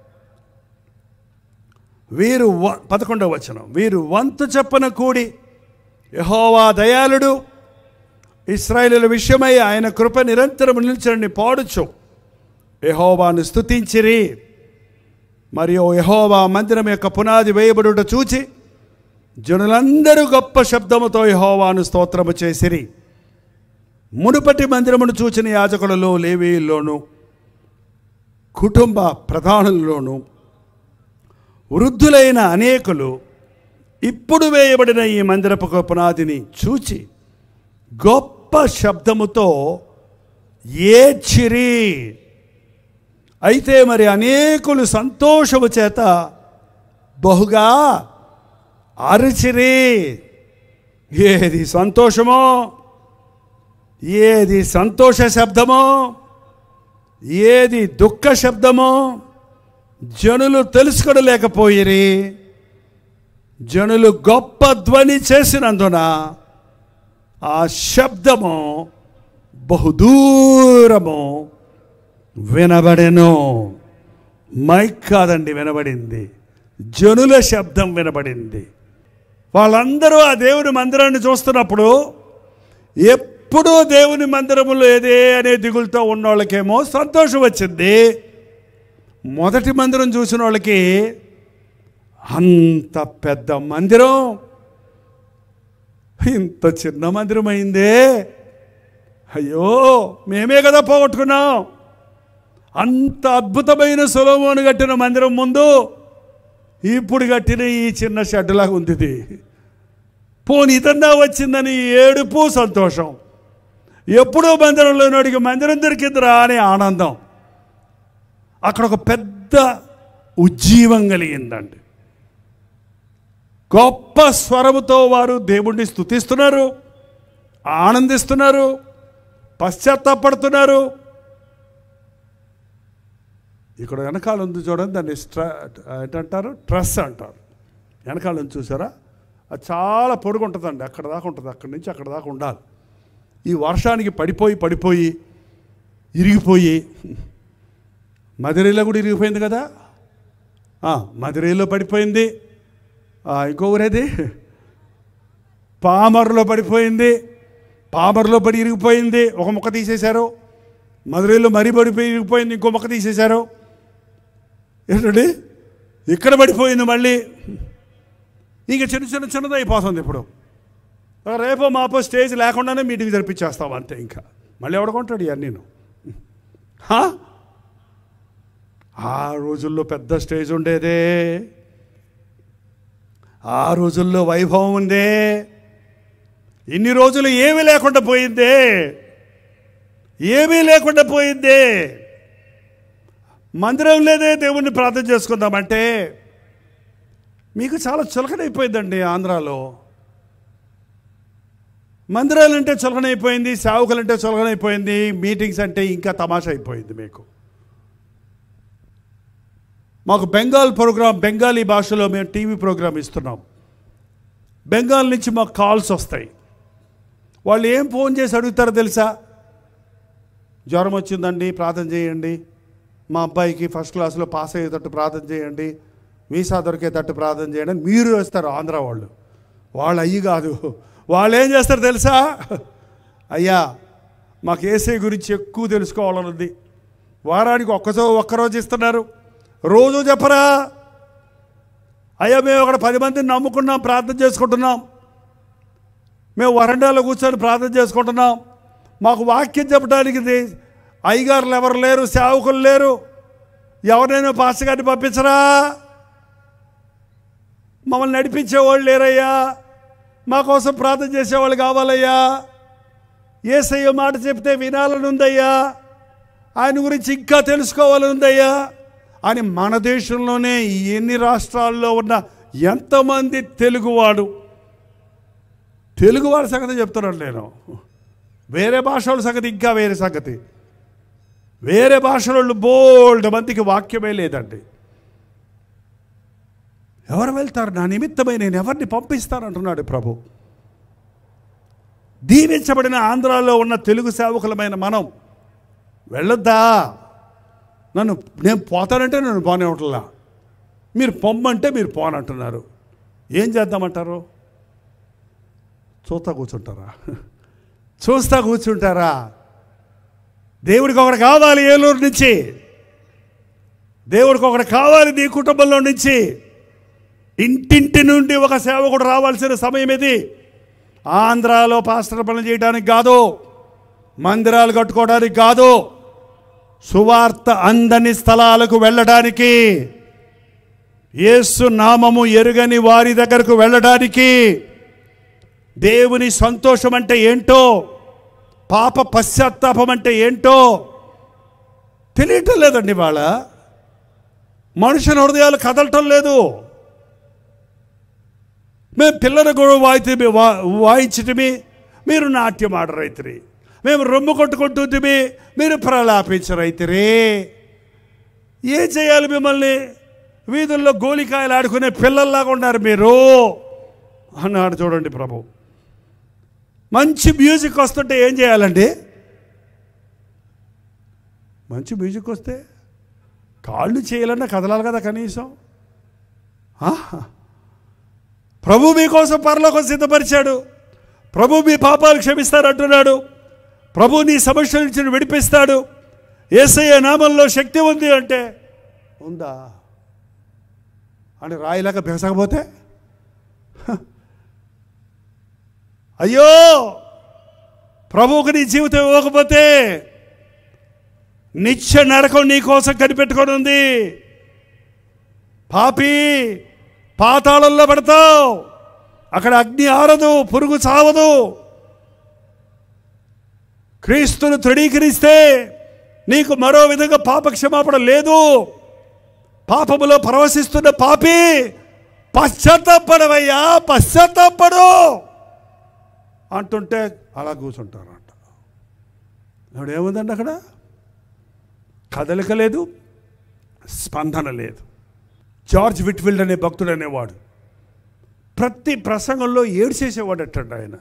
వీరు వ- పదకొండవ వచనం వీరు వంతు చెప్పన కూడి యహోవా దయాళుడు ఇస్రాయేలుల విషయమై ఆయన కృప నిరంతరం నిలిచని పాడుచు యహోవాను స్తుతించిరి మరియు యహోవా మందిరం యొక్క పునాది వేయబడుట చూచి జనులందరూ గొప్ప శబ్దముతో యహోవాను స్తోత్రము చేసిరి మునుపటి మందిరమును చూచిన యాజకులలో లేవీల్లోను కుటుంబ ప్రధానుల్లోనూ వృద్ధులైన అనేకులు ఇప్పుడు వేయబడిన ఈ మందిరపు పునాదిని చూచి గొప్ప శబ్దముతో ఏడ్చిరి అయితే మరి అనేకులు సంతోషము చేత బహుగా అరిచిరి ఏది సంతోషమో ఏది సంతోష శబ్దమో ఏది దుఃఖ శబ్దమో జనులు తెలుసుకోలేకపోయిరి జనులు గొప్ప ధ్వని చేసినందున ఆ శబ్దము బహుదూరము వినబడెను మైక్ కాదండి వినబడింది జనుల శబ్దం వినబడింది వాళ్ళందరూ ఆ దేవుని మందిరాన్ని చూస్తున్నప్పుడు ఎప్పుడూ దేవుని మందిరములో ఏదే అనే దిగులతో ఉన్న వాళ్ళకేమో సంతోషం వచ్చింది మొదటి మందిరం చూసిన వాళ్ళకి అంత పెద్ద మందిరం ఇంత చిన్న మందిరం అయిందే అయ్యో మేమే కదా పోగొట్టుకున్నాం అంత అద్భుతమైన సులభమును కట్టిన మందిరం ముందు ఇప్పుడు కట్టిన ఈ చిన్న షెడ్లాగా ఉంది ఇది పోనీ ఇతన్నా వచ్చిందని ఏడుపు సంతోషం ఎప్పుడో మందిరంలో నడికి మందిరం దొరికిందిరా అనే ఆనందం అక్కడ ఒక పెద్ద ఉజ్జీవం కలిగిందండి గొప్ప స్వరముతో వారు దేవుణ్ణి స్తుతిస్తున్నారు ఆనందిస్తున్నారు పశ్చాత్తాపడుతున్నారు ఇక్కడ వెనకాల ఉంది చూడండి దాన్ని స్ట్ర ఏంటంటారు ట్రస్ అంటారు వెనకాల ఉంది చూసారా అది చాలా పొడుగు ఉంటుందండి అక్కడ దాకా ఉంటుంది అక్కడి నుంచి అక్కడ దాకా ఉండాలి ఈ వర్షానికి పడిపోయి పడిపోయి ఇరిగిపోయి మదిరైలో కూడా ఇరిగిపోయింది కదా ఆ, మదిరైలో పడిపోయింది ఆ, ఇంకో ఊరేది పామర్లో పడిపోయింది పామర్లో పడి ఇరిగిపోయింది ఒక ముక్క తీసేశారు మదురైలో మరీ పడిపోయి ఇరిగిపోయింది ఇంకో ముక్క తీసేశారు ఏంటండి ఇక్కడ పడిపోయింది మళ్ళీ ఇంకా చిన్న చిన్న చిన్నది అయిపోతుంది ఇప్పుడు ఆ, రేపో మాపో స్టేజ్ లేకుండానే మీటింగ్ జరిపించేస్తాం అంతే ఇంకా మళ్ళీ ఎవడుకుంటాడు ఇవన్నీను హా? ఆ రోజుల్లో పెద్ద స్టేజ్ ఉండేదే ఆ రోజుల్లో వైభవం ఉందే ఇన్ని రోజులు ఏమీ లేకుండా పోయిందే ఏమీ లేకుండా పోయిందే మందిరం లేదే దేవుణ్ణి ప్రార్థన చేసుకుందామంటే మీకు చాలా చులకనైపోయిందండి ఆంధ్రాలో మందిరాలంటే చులకనైపోయింది సేవకులంటే చులకనైపోయింది మీటింగ్స్ అంటే ఇంకా తమాషా అయిపోయింది మీకు మాకు బెంగాల్ ప్రోగ్రాం బెంగాలీ భాషలో మేము టీవీ ప్రోగ్రాం ఇస్తున్నాం బెంగాల్ నుంచి మాకు కాల్స్ వస్తాయి వాళ్ళు ఏం ఫోన్ చేసి అడుగుతారో తెలుసా జ్వరం వచ్చిందండి ప్రార్థన చేయండి మా అబ్బాయికి ఫస్ట్ క్లాస్లో పాస్ అయ్యేటట్టు ప్రార్థన చేయండి వీసా దొరికేటట్టు ప్రార్థన చేయండి అని మీరు వేస్తారు ఆంధ్ర వాళ్ళు వాళ్ళు అయ్యి కాదు వాళ్ళు ఏం చేస్తారు తెలుసా అయ్యా మాకు ఏసై గురించి ఎక్కువ తెలుసుకోవాలని ఉంది వారానికి ఒక్కసో ఒక్కరోజు ఇస్తున్నారు రోజు చెప్పరా అయ్యా మేము అక్కడ పది మందిని నమ్ముకున్నాం ప్రార్థన చేసుకుంటున్నాం మేము వరండాలో కూర్చొని ప్రార్థన చేసుకుంటున్నాం మాకు వాక్యం చెప్పడానికి ఇది అయ్యగారులు ఎవరు లేరు సేవకులు లేరు ఎవరైనా పాస్టర్ గారిని పంపించరా మమ్మల్ని నడిపించేవాళ్ళు లేరయ్యా మా కోసం ప్రార్థన చేసేవాళ్ళు కావాలయ్యా ఏసయ్య మాట చెప్తే వినాలని ఉందయ్యా ఆయన గురించి ఇంకా తెలుసుకోవాలని ఉందయ్యా అని మన దేశంలోనే ఎన్ని రాష్ట్రాల్లో ఉన్న ఎంతమంది తెలుగువాడు తెలుగువాడి సంగతి చెప్తున్నాను నేను వేరే భాషల సంగతి ఇంకా వేరే సంగతి వేరే భాషలో బోల్డ్ మందికి వాక్యమే లేదండి ఎవరు వెళ్తారు నా నిమిత్తమై నేను ఎవరిని పంపిస్తానంటున్నాడు ప్రభు దీవించబడిన ఆంధ్రాలో ఉన్న తెలుగు సేవకులమైన మనం వెళ్ళొద్దా నన్ను నేను పోతానంటే నన్ను పోనివ్వట్లా మీరు పొమ్మంటే మీరు పోనంటున్నారు ఏం చేద్దామంటారు చూస్తా కూర్చుంటారా చూస్తా కూర్చుంటారా దేవుడికి ఒకటి కావాలి ఏలూరు నుంచి దేవుడికి ఒకటి కావాలి నీ కుటుంబంలో నుంచి ఇంటింటి నుండి ఒక సేవకుడు రావాల్సిన సమయం ఇది ఆంధ్రాలో పాస్టర్ పనులు చేయడానికి కాదు మందిరాలు కట్టుకోవడానికి కాదు సువార్త అందని స్థలాలకు వెళ్ళడానికి యేసు నామము ఎరుగని వారి దగ్గరకు వెళ్ళడానికి దేవుని సంతోషం అంటే ఏంటో పాప పశ్చాత్తాపం అంటే ఏంటో తెలియటం లేదండి వాళ్ళ మనుషుల హృదయాలు కదలటం లేదు మేము పిల్లలు కూడా వాయితే వా వాయించటమి మీరు నాట్యం ఆడరైతురి మేము రొమ్ము కొట్టుకుంటుంది మీరు ప్రలాపించరైతురే ఏం చేయాలి మిమ్మల్ని వీధుల్లో గోలికాయలు ఆడుకునే పిల్లల్లాగా ఉన్నారు మీరు అన్నాడు చూడండి ప్రభు మంచి మ్యూజిక్ వస్తుంటే ఏం చేయాలండి మంచి మ్యూజిక్ వస్తే కాళ్ళు చేయాలన్నా కదలాలి కదా కనీసం ఆహా. ప్రభు మీకోసం పరలోకం సిద్ధపరిచాడు ప్రభు మీ పాపాలు క్షమిస్తారంటున్నాడు ప్రభు నీ సమస్యల నుంచి విడిపిస్తాడు ఏసయ్య నామంలో శక్తి ఉంది అంటే ఉందా అని రాయిలాగా బెసకపోతే హ. అయ్యో ప్రభువుకు నీ జీవితం ఇవ్వకపోతే నిత్య నరకం నీ కోసం కనిపెట్టుకొని ఉంది పాపి పాతాళంలో పడతావు అక్కడ అగ్ని ఆరదు పురుగు చావదు క్రీస్తును తృణీకరిస్తే నీకు మరో విధంగా పాప క్షమాపణ లేదు పాపములో ప్రవశిస్తున్న పాపి పశ్చాత్తాపడవయ్యా పశ్చాత్తాపడు అంటుంటే అలా కూర్చుంటారంట ఇప్పుడు ఏముందండి అక్కడ కదలిక లేదు స్పందన లేదు జార్జ్ విట్ఫీల్డ్ అనే భక్తుడు అనేవాడు ప్రతి ప్రసంగంలో ఏడ్చేసేవాడు అట్టండి ఆయన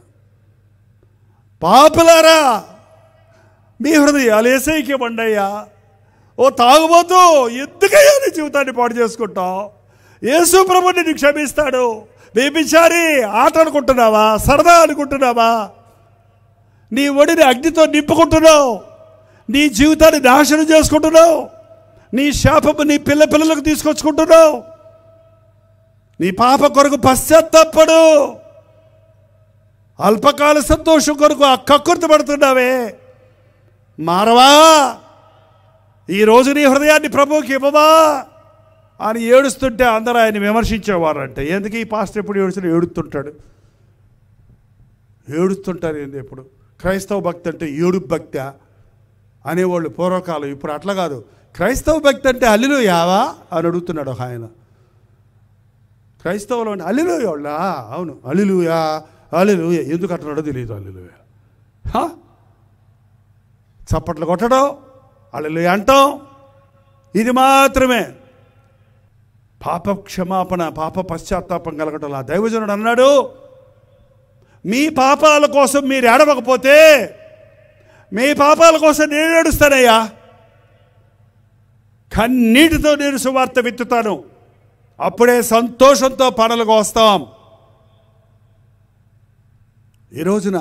పాపులారా మీ హృదయాలు ఏసైకి ఇవ్వండియ్యా ఓ తాగుబోతూ ఎందుకయ్యా నీ జీవితాన్ని పాడు చేసుకుంటావు యేసు ప్రభు నిన్ను క్షమిస్తాడు బేబిచారి ఆట అనుకుంటున్నావా సరదా అనుకుంటున్నావా నీ ఒడిని అగ్నితో నింపుకుంటున్నావు నీ జీవితాన్ని నాశనం చేసుకుంటున్నావు నీ శాపము నీ పిల్ల పిల్లలకు తీసుకొచ్చుకుంటున్నావు నీ పాప కొరకు పశ్చాత్తాపడు అల్పకాల సంతోషం కొరకు ఆ కక్కుర్తి పడుతున్నావే మారవా ఈరోజు నీ హృదయాన్ని ప్రభువుకి ఇవ్వవా అని ఏడుస్తుంటే అందరూ ఆయన విమర్శించేవారంట ఎందుకు ఈ పాస్టర్ ఎప్పుడు ఏడుస్తున్నా ఏడుస్తుంటాడు ఏడుస్తుంటారు ఏంది ఎప్పుడు క్రైస్తవ భక్తి అంటే ఏడు భక్తి అనేవాళ్ళు పూర్వకాలం ఇప్పుడు అట్లా కాదు క్రైస్తవ భక్తి అంటే అల్లిలు యావా అని అడుగుతున్నాడు ఒక ఆయన క్రైస్తవులు అంటే అల్లిలు వాళ్ళ అవును అల్లిలుయా అల్లిలుయ ఎందుకు అంటున్నాడో తెలియదు అల్లిలుయ చప్పట్లు కొట్టడం అల్లిలు అంటాం ఇది మాత్రమే పాప క్షమాపణ పాప పశ్చాత్తాపం కలగటం ఆ దైవజనుడు అన్నాడు మీ పాపాల కోసం మీరు ఏడవకపోతే మీ పాపాల కోసం నేను ఏడుస్తానయ్యా కన్నీటితో నేను సువార్త విత్తుతాను అప్పుడే సంతోషంతో పనులకు వస్తాం ఈ రోజున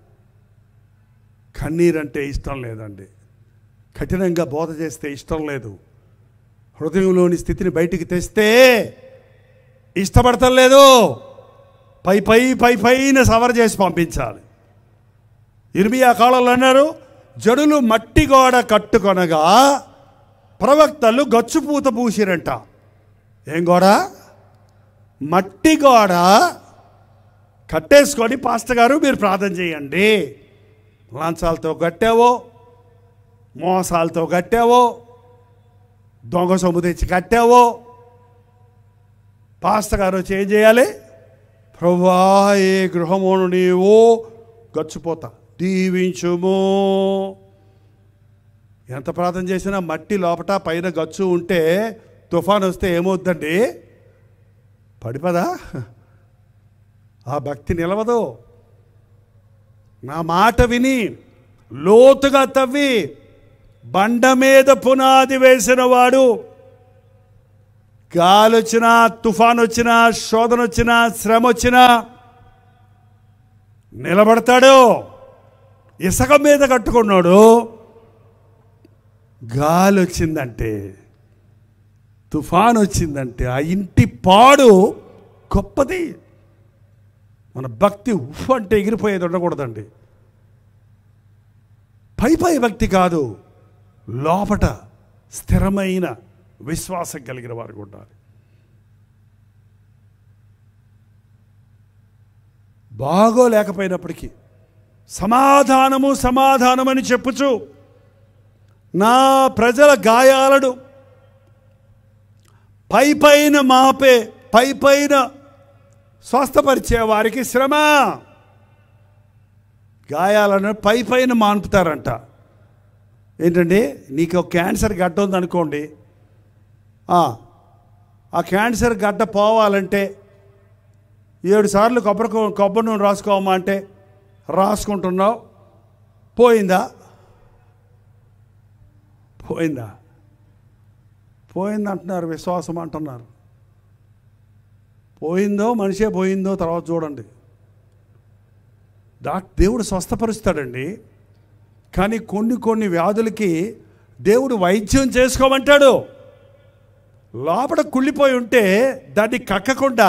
కన్నీరంటే ఇష్టం లేదండి కఠినంగా బోధ చేస్తే ఇష్టం లేదు హృదయంలోని స్థితిని బయటికి తెస్తే ఇష్టపడటం లేదు పై పై పై పైన సవర చేసి పంపించాలి ఇర్మియా కాలంలో అన్నారు జడులు మట్టి గోడ కట్టుకొనగా ప్రవక్తలు గచ్చుపూత పూసిరంట ఏం గోడ మట్టి గోడ కట్టేసుకొని పాస్టర్ గారు మీరు ప్రార్థన చేయండి లాంచాలతో కట్టావో మోసాలతో కట్టావో దొంగ సొమ్ము తెచ్చి కట్టావో పాస్టర్ గారు వచ్చి ఏం చేయాలి ప్రభా ఏ గృహమును నీవు గచ్చిపోతా దీవించుము ఎంత ప్రార్థన చేసినా మట్టి లోపట పైన గచ్చు ఉంటే తుఫాన్ వస్తే ఏమవుద్దండి పడిపదా ఆ భక్తి నిలవదు నా మాట విని లోతుగా తవ్వి బండ మీద పునాది వేసిన వాడు గాలి వచ్చినా తుఫాన్ వచ్చినా శోధన వచ్చినా శ్రమ వచ్చినా నిలబడతాడు ఇసుక మీద కట్టుకున్నాడు గాలి వచ్చిందంటే తుఫాన్ వచ్చిందంటే ఆ ఇంటి పాడు గొప్పది మన భక్తి ఉఫ్ అంటే ఎగిరిపోయేది ఉండకూడదండి పై పై భక్తి కాదు లోపట స్థిరమైన విశ్వాసం కలిగిన వారికి ఉండాలి బాగోలేకపోయినప్పటికీ సమాధానము సమాధానమని చెప్పుచు నా ప్రజల గాయాలను పై పైన మాపే పై పైన స్వస్థపరిచే వారికి శ్రమ గాయాలను పై పైన మాన్పుతారంట ఏంటండి నీకు ఒక క్యాన్సర్ గడ్డ ఉందనుకోండి ఆ, ఆ క్యాన్సర్ గడ్డ పోవాలంటే ఏడు సార్లు కొబ్బరి కూ- కొబ్బరి నూనె రాసుకోమా అంటే రాసుకుంటున్నావు పోయిందా పోయిందా పోయింది అంటున్నారు విశ్వాసం అంటున్నారు పోయిందో మనిషే పోయిందో తర్వాత చూడండి డా దేవుడు స్వస్థపరుస్తాడండి కానీ కొన్ని కొన్ని వ్యాధులకి దేవుడు వైద్యం చేసుకోమంటాడు లోపల కుళ్ళిపోయి ఉంటే దాన్ని కక్కకుండా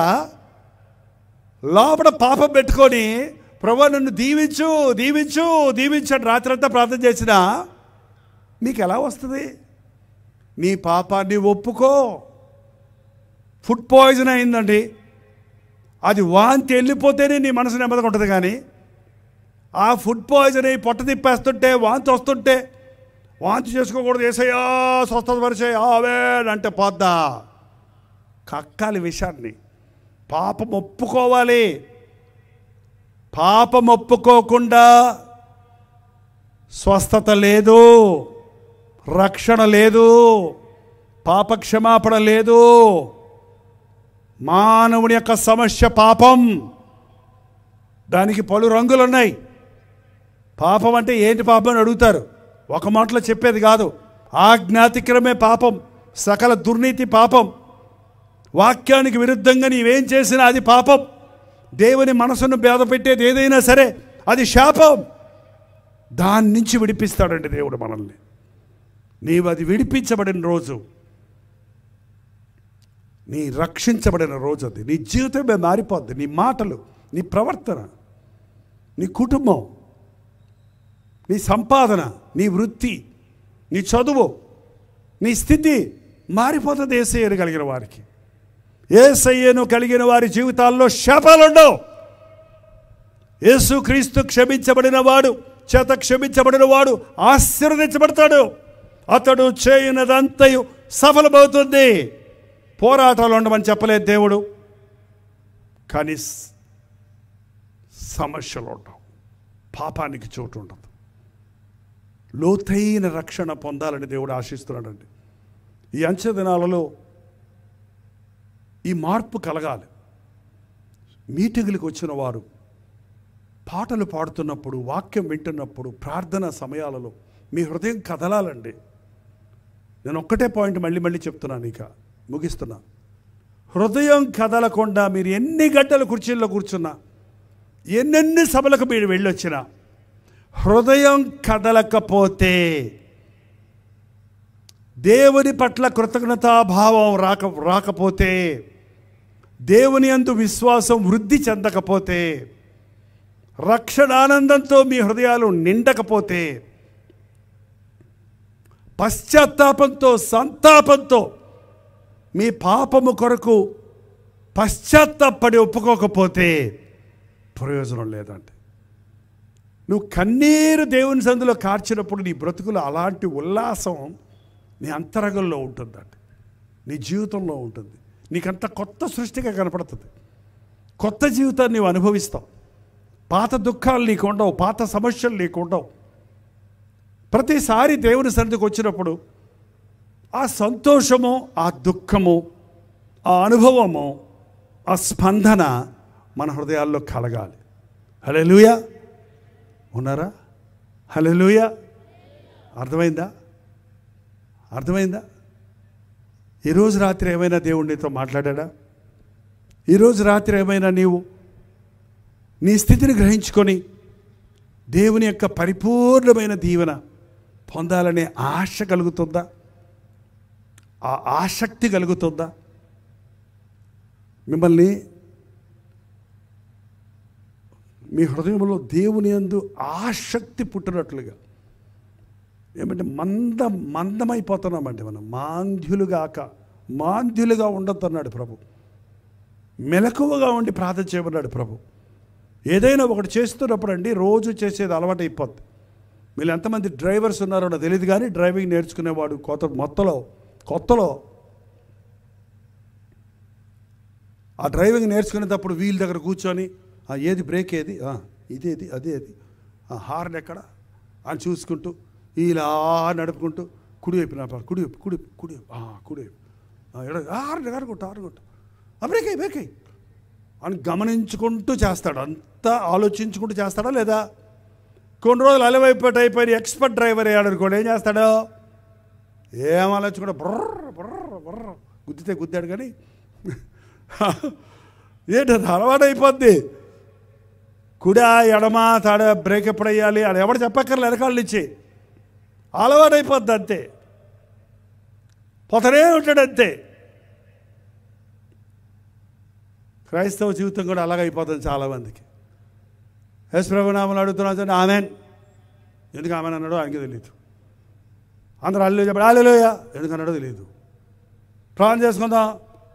లోపల పాపం పెట్టుకొని ప్రభు నన్ను దీవించు దీవించు దీవించండి రాత్రంతా ప్రార్థన చేసినా నీకు ఎలా వస్తుంది నీ పాపాన్ని ఒప్పుకో ఫుడ్ పాయిజన్ అయిందండి అది వాంతి వెళ్ళిపోతేనే నీ మనసు నెమ్మదిగా ఉంటుంది కానీ ఆ ఫుడ్ పాయిజన్ అయ్యి పొట్ట తిప్పేస్తుంటే వాంతి వస్తుంటే వాంతి చేసుకోకూడదు ఏసయ్యా స్వస్థత పరిచయ ఆవే అంటే పోద్దా కక్కాలి విషయాన్ని పాపం ఒప్పుకోవాలి పాపం ఒప్పుకోకుండా స్వస్థత లేదు రక్షణ లేదు పాప క్షమాపణ లేదు మానవుని యొక్క సమస్య పాపం దానికి పలు రంగులు ఉన్నాయి పాపం అంటే ఏంటి పాపం అని అడుగుతారు ఒక మాటలో చెప్పేది కాదు ఆజ్ఞాతిక్రమే పాపం సకల దుర్నీతి పాపం వాక్యానికి విరుద్ధంగా నీవేం చేసినా అది పాపం దేవుని మనసును భేద పెట్టేది ఏదైనా సరే అది శాపం దాని నుంచి విడిపిస్తాడండి దేవుడు మనల్ని నీవు అది విడిపించబడిన రోజు నీ రక్షించబడిన రోజు అది నీ జీవితమే మారిపోద్ది నీ మాటలు నీ ప్రవర్తన నీ కుటుంబం నీ సంపాదన నీ వృత్తి నీ చదువు నీ స్థితి మారిపోతుంది ఏసయ్యను కలిగిన వారికి ఏసయ్యను కలిగిన వారి జీవితాల్లో శాపాలు ఉండవు యేసుక్రీస్తు క్షమించబడిన వాడు చేత క్షమించబడిన వాడు ఆశీర్వదించబడతాడు అతడు చేయనదంతయు సఫలమవుతుంది పోరాటాలు ఉండమని చెప్పలేదు దేవుడు కానీ స- సమస్యలు ఉండవు పాపానికి చోటు ఉండదు లోతైన రక్షణ పొందాలని దేవుడు ఆశిస్తున్నాడండి ఈ అంచె దినాలలో ఈ మార్పు కలగాలి మీటింగులకు వచ్చిన వారు పాటలు పాడుతున్నప్పుడు వాక్యం వింటున్నప్పుడు ప్రార్థన సమయాలలో మీ హృదయం కదలాలండి నేను ఒక్కటే పాయింట్ మళ్ళీ మళ్ళీ చెప్తున్నాను ఇక ముగిస్తున్నా హృదయం కదలకుండా మీరు ఎన్ని గంటలు కుర్చీల్లో కూర్చున్నా ఎన్నెన్ని సభలకు మీరు వెళ్ళొచ్చినా హృదయం కదలకపోతే దేవుని పట్ల కృతజ్ఞతాభావం రాక రాకపోతే దేవుని అందు విశ్వాసం వృద్ధి చెందకపోతే రక్షణ ఆనందంతో మీ హృదయాలు నిండకపోతే పశ్చాత్తాపంతో సంతాపంతో మీ పాపము కొరకు పశ్చాత్తాపడి ఒప్పుకోకపోతే ప్రయోజనం లేదండి నువ్వు కన్నీరు దేవుని సందులో కార్చినప్పుడు నీ బ్రతుకులో అలాంటి ఉల్లాసం నీ అంతరంగంలో ఉంటుందండి నీ జీవితంలో ఉంటుంది నీకంత కొత్త సృష్టిగా కనపడుతుంది కొత్త జీవితాన్ని నీవు అనుభవిస్తావు పాత దుఃఖాలు నీకు ఉండవు పాత సమస్యలు నీకు ఉండవు ప్రతిసారి దేవుని సన్నిధికి వచ్చినప్పుడు ఆ సంతోషము ఆ దుఃఖము ఆ అనుభవము ఆ స్పందన మన హృదయాల్లో కలగాలి హల్లెలూయా ఉన్నారా హలోయ అర్థమైందా అర్థమైందా ఈరోజు రాత్రి ఏమైనా దేవుడు నీతో మాట్లాడా ఈరోజు రాత్రి ఏమైనా నీవు నీ స్థితిని గ్రహించుకొని దేవుని యొక్క పరిపూర్ణమైన దీవెన పొందాలనే ఆశ కలుగుతుందా ఆ ఆసక్తి కలుగుతుందా మిమ్మల్ని మీ హృదయంలో దేవుని యందు ఆసక్తి పుట్టినట్లుగా ఏమంటే మంద మందమైపోతున్నామండి మనం మాంద్యులుగాక మాంద్యులుగా ఉండొద్దు అన్నాడు ప్రభు మెలకువగా ఉండి ప్రార్థన చేయమన్నాడు ప్రభు ఏదైనా ఒకటి చేస్తున్నప్పుడు అండి రోజు చేసేది అలవాటు అయిపోద్ది మీరు ఎంతమంది డ్రైవర్స్ ఉన్నారో నాకు తెలియదు కానీ డ్రైవింగ్ నేర్చుకునేవాడు కొత్త మొత్తలో కొత్తలో ఆ డ్రైవింగ్ నేర్చుకునేటప్పుడు వీల్ దగ్గర కూర్చొని "ఆ, ఏది బ్రేక్ ఏది "ఆ, ఇదేది అదేది "ఆ, హార్న్ ఎక్కడ అని చూసుకుంటూ ఇలా నడుపుకుంటూ కుడివైపు నా కుడివైపు కుడి కుడివైపు "ఆ, కుడివైపు "ఆ, ఎడ హార్న్ ఎక్కడ కొట్టు హార్న్ కొట్టు "ఆ, బ్రేక్ అయ్యి బ్రేక్ అయ్యి అని గమనించుకుంటూ చేస్తాడు అంతా ఆలోచించుకుంటూ చేస్తాడా లేదా కొన్ని రోజులు అలవైపోయి అయిపోయి ఎక్స్పర్ట్ డ్రైవర్ అయ్యాడు అనుకోండి ఏం చేస్తాడు ఏం ఆలోచించుకుంటా బుర్ర బుర్ర బుర్ర గుద్దితే గుద్దాడు కానీ ఏంటి అది అలవాటు అయిపోద్ది కుడా ఎడమ తాడ బ్రేక్ ఎప్పుడు వేయాలి అది ఎవడు చెప్పక్కర్లే వెనకాళ్ళు ఇచ్చి అలవాటు అయిపోద్ది అంతే పోతనే ఉంటాడు అంతే క్రైస్తవ జీవితం కూడా అలాగ అయిపోతుంది చాలామందికి యశ్ ప్రభునామని అడుగుతున్నా ఆమెన్ ఎందుకు ఆమెన్ అన్నాడో ఆయనకి తెలియదు అందరూ అల్లు చెప్పాడు అల్లులోయ ఎందుకు అన్నాడో తెలియదు ప్రాణం చేసుకుందాం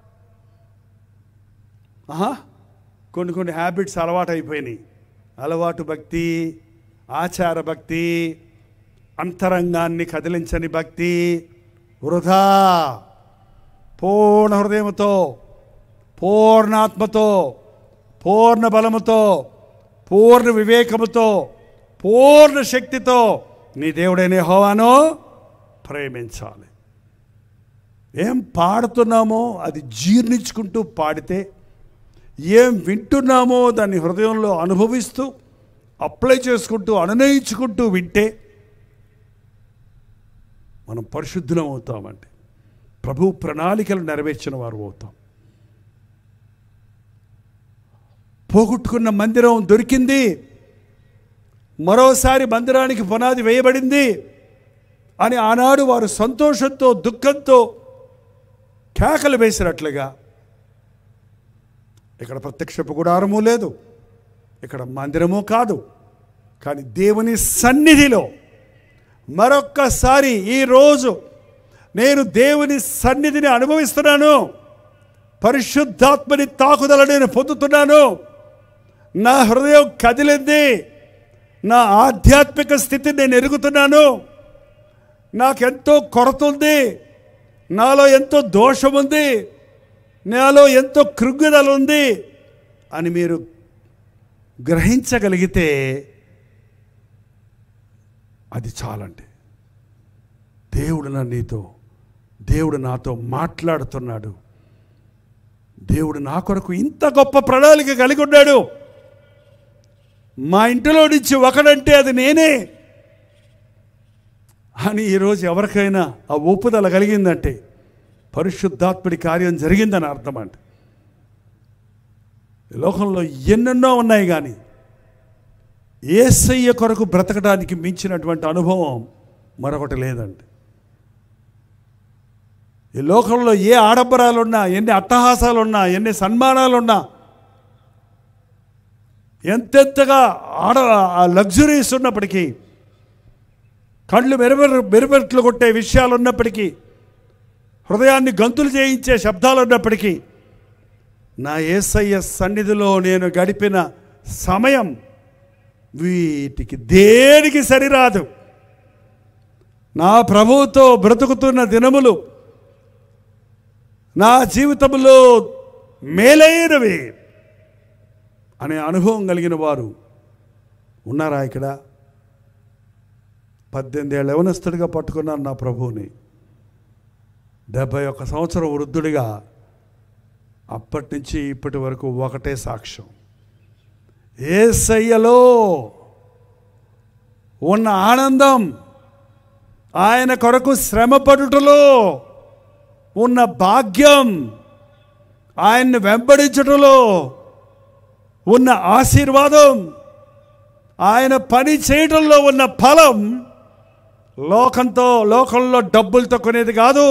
ఆహా కొన్ని కొన్ని హ్యాబిట్స్ అలవాటు అయిపోయినాయి అలవాటు భక్తి ఆచార భక్తి అంతరంగాన్ని కదిలించని భక్తి వృధా పూర్ణ హృదయంతో పూర్ణాత్మతో పూర్ణ బలముతో పూర్ణ వివేకముతో పూర్ణ శక్తితో నీ దేవుడైన హోవాను ప్రేమించాలి ఏం పాడుతున్నామో అది జీర్ణించుకుంటూ పాడితే ఏం వింటున్నామో దాన్ని హృదయంలో అనుభవిస్తూ అప్లై చేసుకుంటూ అనునయించుకుంటూ వింటే మనం పరిశుద్ధులం అవుతామండి ప్రభు ప్రణాళికలు నెరవేర్చిన వారు అవుతాం పోగొట్టుకున్న మందిరం దొరికింది మరోసారి మందిరానికి పునాది వేయబడింది అని ఆనాడు వారు సంతోషంతో దుఃఖంతో కేకలు వేసినట్లుగా ఇక్కడ ప్రత్యక్షపు గుడారము లేదు ఇక్కడ మందిరము కాదు కానీ దేవుని సన్నిధిలో మరొక్కసారి ఈరోజు నేను దేవుని సన్నిధిని అనుభవిస్తున్నాను పరిశుద్ధాత్మని తాకుదల నేను పొందుతున్నాను నా హృదయం కదిలింది నా ఆధ్యాత్మిక స్థితిని నేను ఎరుగుతున్నాను నాకెంతో కొరత ఉంది నాలో ఎంతో దోషం ఉంది నాలో ఎంతో కృంగుదల ఉంది అని మీరు గ్రహించగలిగితే అది చాలండి దేవుడు నా నీతో దేవుడు నాతో మాట్లాడుతున్నాడు దేవుడు నా కొరకు ఇంత గొప్ప ప్రణాళిక కలిగి ఉన్నాడు మా ఇంటిలో నుంచి ఒకడంటే అది నేనే అని ఈరోజు ఎవరికైనా ఆ ఒప్పుదల కలిగిందంటే పరిశుద్ధాత్ముడి కార్యం జరిగిందని అర్థం అండి ఈ లోకంలో ఎన్నెన్నో ఉన్నాయి కానీ ఏసయ్య కొరకు బ్రతకడానికి మించినటువంటి అనుభవం మరొకటి లేదండి ఈ లోకంలో ఏ ఆడంబరాలున్నా ఎన్ని అట్టహాసాలున్నా ఎన్ని సన్మానాలున్నా ఎంతెంతగా ఆడ లగ్జరీస్ ఉన్నప్పటికీ కళ్ళు మెరుమెరు మెరుమెట్లు కొట్టే విషయాలు ఉన్నప్పటికీ హృదయాన్ని గంతులు చేయించే శబ్దాలు ఉన్నప్పటికీ నా ఏసయ్య సన్నిధిలో నేను గడిపిన సమయం వీటికి దేనికి సరిరాదు నా ప్రభువుతో బ్రతుకుతున్న దినములు నా జీవితంలో మేలైనవి అనే అనుభవం కలిగిన వారు ఉన్నారా ఇక్కడ పద్దెనిమిది ఏళ్ళ యవనస్తుడిగా పట్టుకున్నాను నా ప్రభువుని డెబ్భై ఒక్క సంవత్సరం వృద్ధుడిగా అప్పటి నుంచి ఇప్పటి వరకు ఒకటే సాక్ష్యం ఏసయ్యలో ఉన్న ఆనందం ఆయన కొరకు శ్రమపడుటలో ఉన్న భాగ్యం ఆయన్ని వెంబడించుటలో ఉన్న ఆశీర్వాదం ఆయన పని చేయడంలో ఉన్న ఫలం లోకంతో లోకంలో డబ్బులతో కొనేది కాదు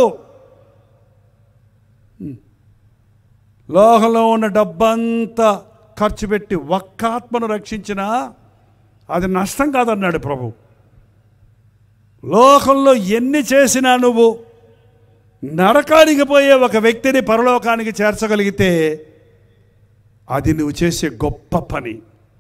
లోకంలో ఉన్న డబ్బంతా ఖర్చు పెట్టి ఒక్క ఆత్మను రక్షించినా అది నష్టం కాదన్నాడు ప్రభు లోకంలో ఎన్ని చేసినా నువ్వు నరకానికి పోయే ఒక వ్యక్తిని పరలోకానికి చేర్చగలిగితే అది నువ్వు చేసే గొప్ప పని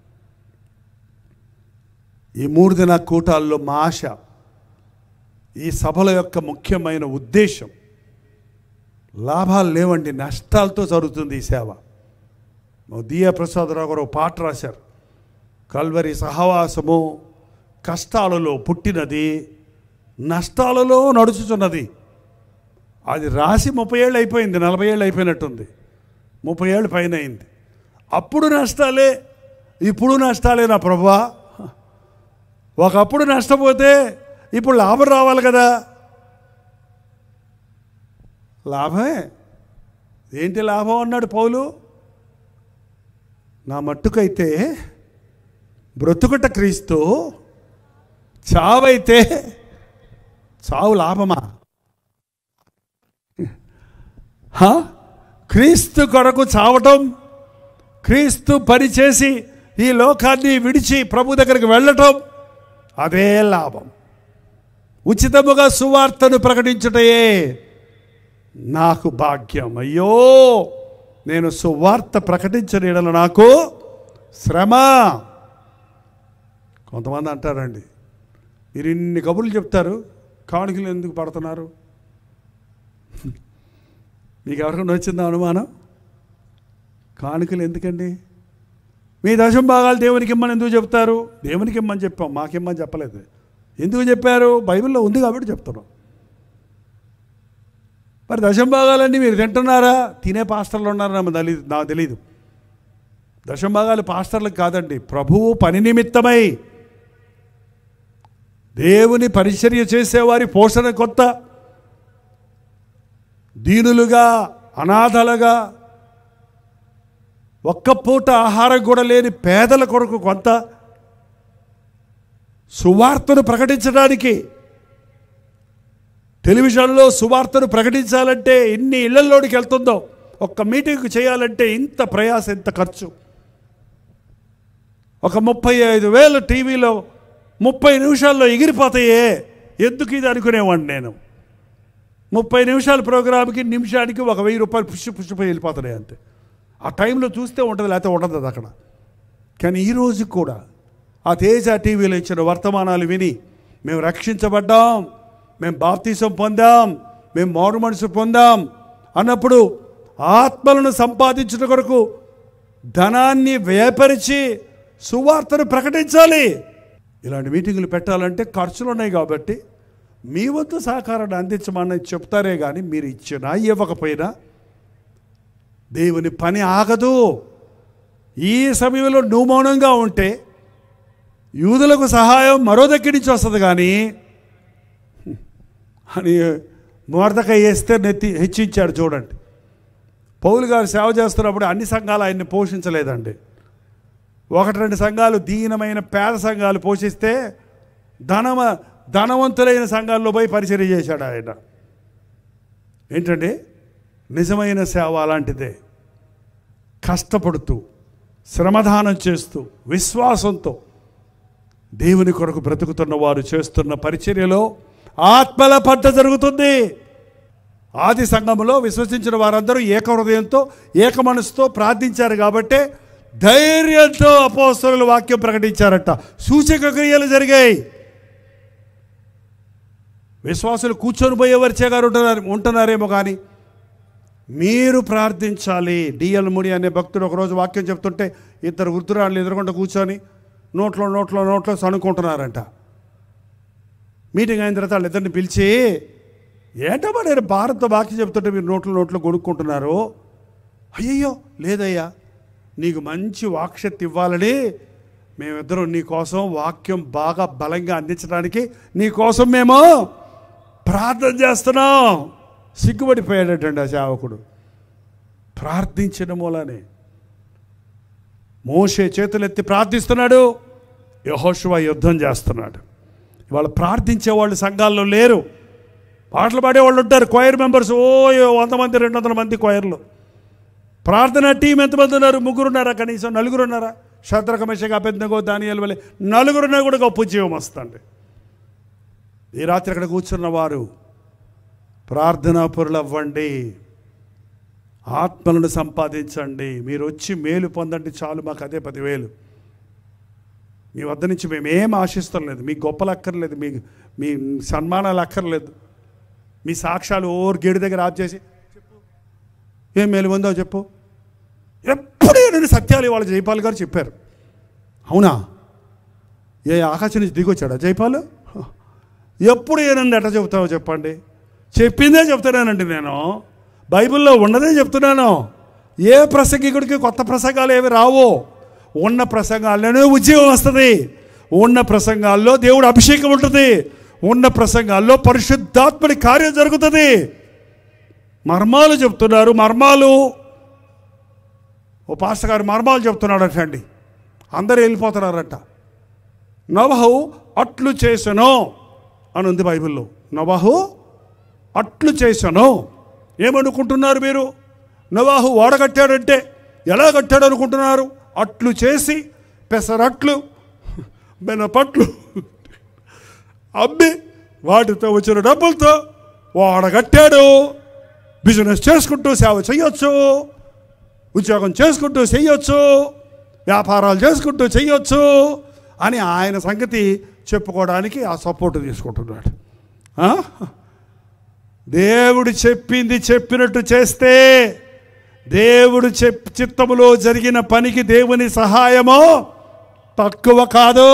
ఈ మూడు దిన కూటాల్లో మా ఆశ ఈ సభల యొక్క ముఖ్యమైన ఉద్దేశం లాభాలు లేవండి నష్టాలతో జరుగుతుంది ఈ సేవ దియా ప్రసాదరావు గారు ఒక పాట రాశారు కల్వరి సహవాసము కష్టాలలో పుట్టినది నష్టాలలో నడుచుచున్నది అది రాసి ముప్పై ఏళ్ళు అయిపోయింది నలభై ఏళ్ళు అయిపోయినట్టుంది ముప్పై ఏళ్ళు పైన అయింది అప్పుడు నష్టాలే ఇప్పుడు నష్టాలే నా ప్రభా ఒకప్పుడు నష్టపోతే ఇప్పుడు లాభం రావాలి కదా లాభమే ఏంటి లాభం అన్నాడు పౌలు నా మట్టుకైతే బ్రతుకుట క్రీస్తు చావైతే చావు లాభమా హా? క్రీస్తు కొరకు చావటం క్రీస్తు పనిచేసి ఈ లోకాన్ని విడిచి ప్రభు దగ్గరికి వెళ్ళటం అదే లాభం ఉచితముగా సువార్తను ప్రకటించుటయే నాకు భాగ్యం అయ్యో నేను సువార్త ప్రకటించిన యెడల నాకు శ్రమ కొంతమంది అంటారండి మీరు ఇన్ని కబుర్లు చెప్తారు కానుకలు ఎందుకు పడుతున్నారు మీకు ఎవరికైనా వచ్చిందా అనుమానం కానుకలు ఎందుకండి మీ దశం భాగాలు దేవునికి ఇమ్మని ఎందుకు చెప్తారు దేవునికి ఇమ్మని చెప్పాం మాకిమ్మని చెప్పలేదు ఎందుకు చెప్పారు బైబిల్లో ఉంది కాబట్టి చెప్తున్నాం మరి దశం భాగాలన్నీ మీరు తింటున్నారా తినే పాస్టర్లు ఉన్నారా నాకు తెలీదు నాకు తెలీదు దశం భాగాలు పాస్టర్లకు కాదండి ప్రభువు పని నిమిత్తమై దేవుని పరిచర్య చేసేవారి పోషణ కొత్త దీనులుగా అనాథలుగా ఒక్క పూట ఆహారం కూడా లేని పేదల కొరకు కొంత సువార్తను ప్రకటించడానికి టెలివిజన్లో సువార్తను ప్రకటించాలంటే ఎన్ని ఇళ్లలోనికి వెళ్తుందో ఒక్క మీటింగ్ చేయాలంటే ఇంత ప్రయాస ఇంత ఖర్చు ఒక ముప్పై ఐదు వేలు టీవీలో ముప్పై నిమిషాల్లో ఎగిరిపోతాయే ఎందుకు ఇది అనుకునేవాడిని నేను ముప్పై నిమిషాల ప్రోగ్రామ్కి నిమిషానికి ఒక వెయ్యి రూపాయలు పుష్టి పుష్టిపోయి వెళ్ళిపోతున్నాయి అంతే ఆ టైంలో చూస్తే ఉంటుంది లేకపోతే ఉండదు అది అక్కడ కానీ ఈ రోజు కూడా ఆ తేజ టీవీలో ఇచ్చిన వర్తమానాలు విని మేము రక్షించబడ్డాం మేము బాప్తీసం పొందాం మేము మారు మనసు పొందాం అన్నప్పుడు ఆత్మలను సంపాదించిన కొరకు ధనాన్ని వేపరిచి సువార్తను ప్రకటించాలి ఇలాంటి మీటింగులు పెట్టాలంటే ఖర్చులు ఉన్నాయి కాబట్టి మీ వంతు సహకారాన్ని అందించమని చెప్తారే కానీ మీరు ఇచ్చినా ఇవ్వకపోయినా దేవుని పని ఆగదు ఈ సమయంలో నువ్వు మౌనంగా ఉంటే యూదులకు సహాయం మరో దగ్గర నుంచి వస్తుంది కానీ అని మోర్దక వేస్తే నెత్తి హెచ్చించాడు చూడండి పౌలు గారు సేవ చేస్తున్నప్పుడు అన్ని సంఘాలు ఆయన్ని పోషించలేదండి ఒకటి రెండు సంఘాలు దీనమైన పేద సంఘాలు పోషిస్తే ధనమ ధనవంతులైన సంఘాల్లో పోయి పరిచర్య చేశాడు ఆయన ఏంటండి నిజమైన సేవ అలాంటిదే కష్టపడుతూ శ్రమదానం చేస్తూ విశ్వాసంతో దేవుని కొరకు బ్రతుకుతున్న వారు చేస్తున్న పరిచర్యలో ఆత్మల పంట జరుగుతుంది ఆది సంఘములో విశ్వసించిన వారందరూ ఏక హృదయంతో ఏక మనసుతో ప్రార్థించారు కాబట్టే ధైర్యంతో అపోస్తలు వాక్యం ప్రకటించారట సూచక క్రియలు జరిగాయి విశ్వాసులు కూర్చొని పోయేవారు చేగారు ఉంటున్నారు ఉంటున్నారేమో కానీ మీరు ప్రార్థించాలి డిఎల్ ముడి అనే భక్తుడు ఒకరోజు వాక్యం చెప్తుంటే ఇద్దరు వృద్ధురాళ్ళు ఎదురుకుండా కూర్చొని నోట్లో నోట్లో నోట్లో సనుకుంటున్నారంట మీటింగ్ అయిన తర్వాత వాళ్ళిద్దరిని పిలిచి ఏంటమ్మా నేను భారత వాక్యం చెప్తుంటే మీరు నోట్లో నోట్లో కొనుక్కుంటున్నారు అయ్యయ్యో లేదయ్యా నీకు మంచి వాక్శక్తి ఇవ్వాలని మేమిద్దరం నీ కోసం వాక్యం బాగా బలంగా అందించడానికి నీ కోసం మేము ప్రార్థన చేస్తున్నాం సిగ్గుపడిపోయాడటండి ఆ సేవకుడు ప్రార్థించిన మూలనే మోషే చేతులెత్తి ప్రార్థిస్తున్నాడు యహోశువ యుద్ధం చేస్తున్నాడు ఇవాళ ప్రార్థించే వాళ్ళు సంఘాల్లో లేరు పాటలు పాడేవాళ్ళు ఉంటారు క్వైర్ మెంబర్స్ ఓ వంద మంది రెండు వందల మంది క్వైర్లు ప్రార్థన టీం ఎంతమంది ఉన్నారు ముగ్గురున్నారా కనీసం నలుగురున్నారా శత్రకమేషగా పెద్దగో దానియాల వల్ల నలుగురున్నా కూడా గొప్ప జీవం వస్తుంది ఈ రాత్రి అక్కడ కూర్చున్న వారు ప్రార్థనా పొరులు అవ్వండి ఆత్మలను సంపాదించండి మీరు వచ్చి మేలు పొందండి చాలు మాకు అదే పదివేలు మీ వద్ద నుంచి మేము ఏం ఆశిస్తాం లేదు మీ గొప్పలు అక్కర్లేదు మీ మీ సన్మానాలు అక్కర్లేదు మీ సాక్ష్యాలు ఓర్ గేడు దగ్గర ఆప్ చేసి చెప్పు ఏం మేలు పొందావు చెప్పు ఎప్పుడే నేను సత్యాలు ఇవాళ జైపాల్ గారు చెప్పారు అవునా ఏ ఆకాశం నుంచి దిగొచ్చాడా జైపాల్ ఎప్పుడు ఏనంది ఎట్లా చెబుతావో చెప్పండి చెప్పిందే చెప్తున్నానండి నేను బైబిల్లో ఉన్నదే చెప్తున్నాను ఏ ప్రసంగికుడికి కొత్త ప్రసంగాలు ఏవి రావు ఉన్న ప్రసంగాల్లోనే ఉద్యోగం వస్తుంది ఉన్న ప్రసంగాల్లో దేవుడు అభిషేకం ఉంటుంది ఉన్న ప్రసంగాల్లో పరిశుద్ధాత్మని కార్యం జరుగుతుంది మర్మాలు చెప్తున్నారు మర్మాలు ఓ పాస్టర్ గారు మర్మాలు చెప్తున్నాడట అండి అందరూ వెళ్ళిపోతున్నారట నవహు అట్లు చేసను అని ఉంది బైబిల్లో నవహు అట్లు చేశాను ఏమనుకుంటున్నారు మీరు నవాహు వాడగట్టాడంటే ఎలా కట్టాడు అనుకుంటున్నారు అట్లు చేసి పెసరట్లు బెనపట్లు అమ్మి వాటితో వచ్చిన డబ్బులతో వాడగట్టాడు బిజినెస్ చేసుకుంటూ సేవ చేయొచ్చు ఉద్యోగం చేసుకుంటూ చెయ్యొచ్చు వ్యాపారాలు చేసుకుంటూ చెయ్యొచ్చు అని ఆయన సంగతి చెప్పుకోవడానికి ఆ సపోర్ట్ తీసుకుంటున్నాడు ఆ? దేవుడు చెప్పింది చెప్పినట్టు చేస్తే దేవుడు చెప్ చిత్తములో జరిగిన పనికి దేవుని సహాయము తక్కువ కాదు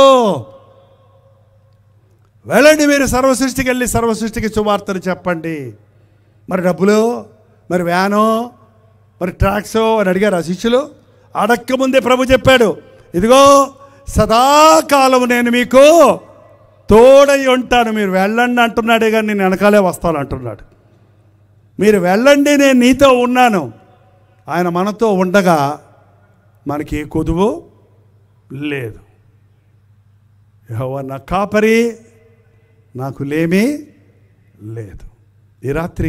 వెళ్ళండి మీరు సర్వసృష్టికి వెళ్ళి సర్వసృష్టికి సువార్తను చెప్పండి మరి డబ్బులు మరి వ్యాను మరి ట్రాక్స్ అని అడిగారు ఆ శిష్యులు అడక్క ముందే ప్రభు చెప్పాడు ఇదిగో సదాకాలం నేను మీకు తోడై ఉంటాను మీరు వెళ్ళండి అంటున్నాడే కానీ నేను వెనకాలే వస్తాను అంటున్నాడు మీరు వెళ్ళండి నేను నీతో ఉన్నాను ఆయన మనతో ఉండగా మనకి ఏ కొదువు లేదు యెహోవా నా కాపరి నాకు లేమి లేదు ఈ రాత్రి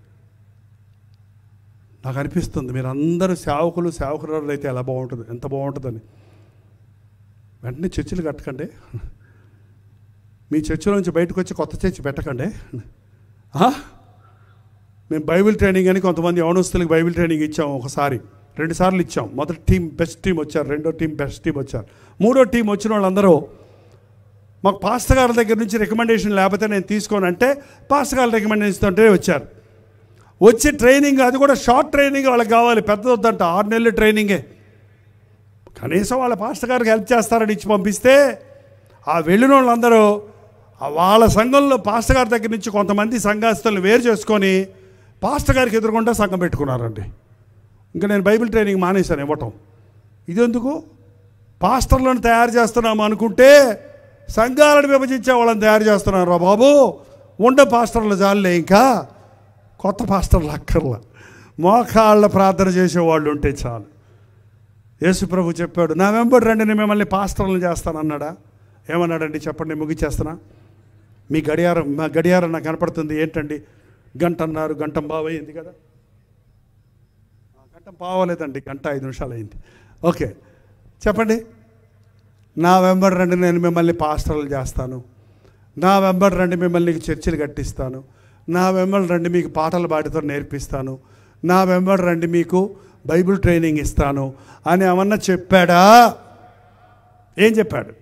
నాకు అనిపిస్తుంది మీరు అందరూ సేవకులు సేవకురాలు అయితే ఎలా బాగుంటుంది ఎంత బాగుంటుందని వెంటనే చర్చిలు కట్టకండి మీ చర్చిలో నుంచి బయటకు వచ్చి కొత్త చర్చి పెట్టకండి ఆ? మేము బైబిల్ ట్రైనింగ్ అని కొంతమంది యవనస్తులకు బైబిల్ ట్రైనింగ్ ఇచ్చాం ఒకసారి రెండు సార్లు ఇచ్చాం మొదటి టీం బెస్ట్ టీం వచ్చారు రెండో టీం బెస్ట్ టీం వచ్చారు మూడో టీం వచ్చిన వాళ్ళందరూ మాకు పాస్టర్ గారి దగ్గర నుంచి రికమెండేషన్ లేకపోతే నేను తీసుకోను అంటే పాస్టర్ గారి రికమెండేషన్ అంటే వచ్చారు వచ్చి ట్రైనింగ్ అది కూడా షార్ట్ ట్రైనింగ్ వాళ్ళకి కావాలి పెద్దది వద్దంట ఆరు నెలలు ట్రైనింగే కనీసం వాళ్ళ పాస్టర్ గారికి హెల్ప్ చేస్తారని ఇచ్చి పంపిస్తే ఆ వెళ్ళిన వాళ్ళందరూ ఆ వాళ్ళ సంఘంలో పాస్టర్ గారి దగ్గర నుంచి కొంతమంది సంఘాస్తులను వేరు చేసుకొని పాస్టర్ గారికి ఎదురుకుండా సంఘం పెట్టుకున్నారండి ఇంకా నేను బైబిల్ ట్రైనింగ్ మానేశాను ఇవ్వటం ఇదెందుకు పాస్టర్లను తయారు చేస్తున్నాము అనుకుంటే సంఘాలను విభజించే వాళ్ళని తయారు చేస్తున్నారు రా బాబు ఉండ పాస్టర్లు జాలే ఇంకా కొత్త పాస్టర్లు అక్కర్లా మోకాళ్ళ ప్రార్థన చేసేవాళ్ళు ఉంటే చాలు యేసు ప్రభు చెప్పాడు నా వెంబడి రండి నేను మిమ్మల్ని పాస్టర్లను చేస్తానన్నాడా ఏమన్నాడండి చెప్పండి ముగిచేస్తున్నా మీ గడియారం మా గడియారం నాకు కనపడుతుంది ఏంటండి గంట అన్నారు గంట బావయింది కదా ఆ, గంట బావలేదండి గంట ఐదు నిమిషాలు అయింది ఓకే చెప్పండి నా వెంబడి రండి నేను మిమ్మల్ని పాస్టర్లు చేస్తాను నా వెంబడి రండి మిమ్మల్ని చర్చిలు కట్టిస్తాను నా వెంబడి రండి మీకు పాటలు పాడితో నేర్పిస్తాను నా వెంబడి రండి మీకు బైబిల్ ట్రైనింగ్ ఇస్తాను అని ఏమన్నా చెప్పాడా ఏం చెప్పాడు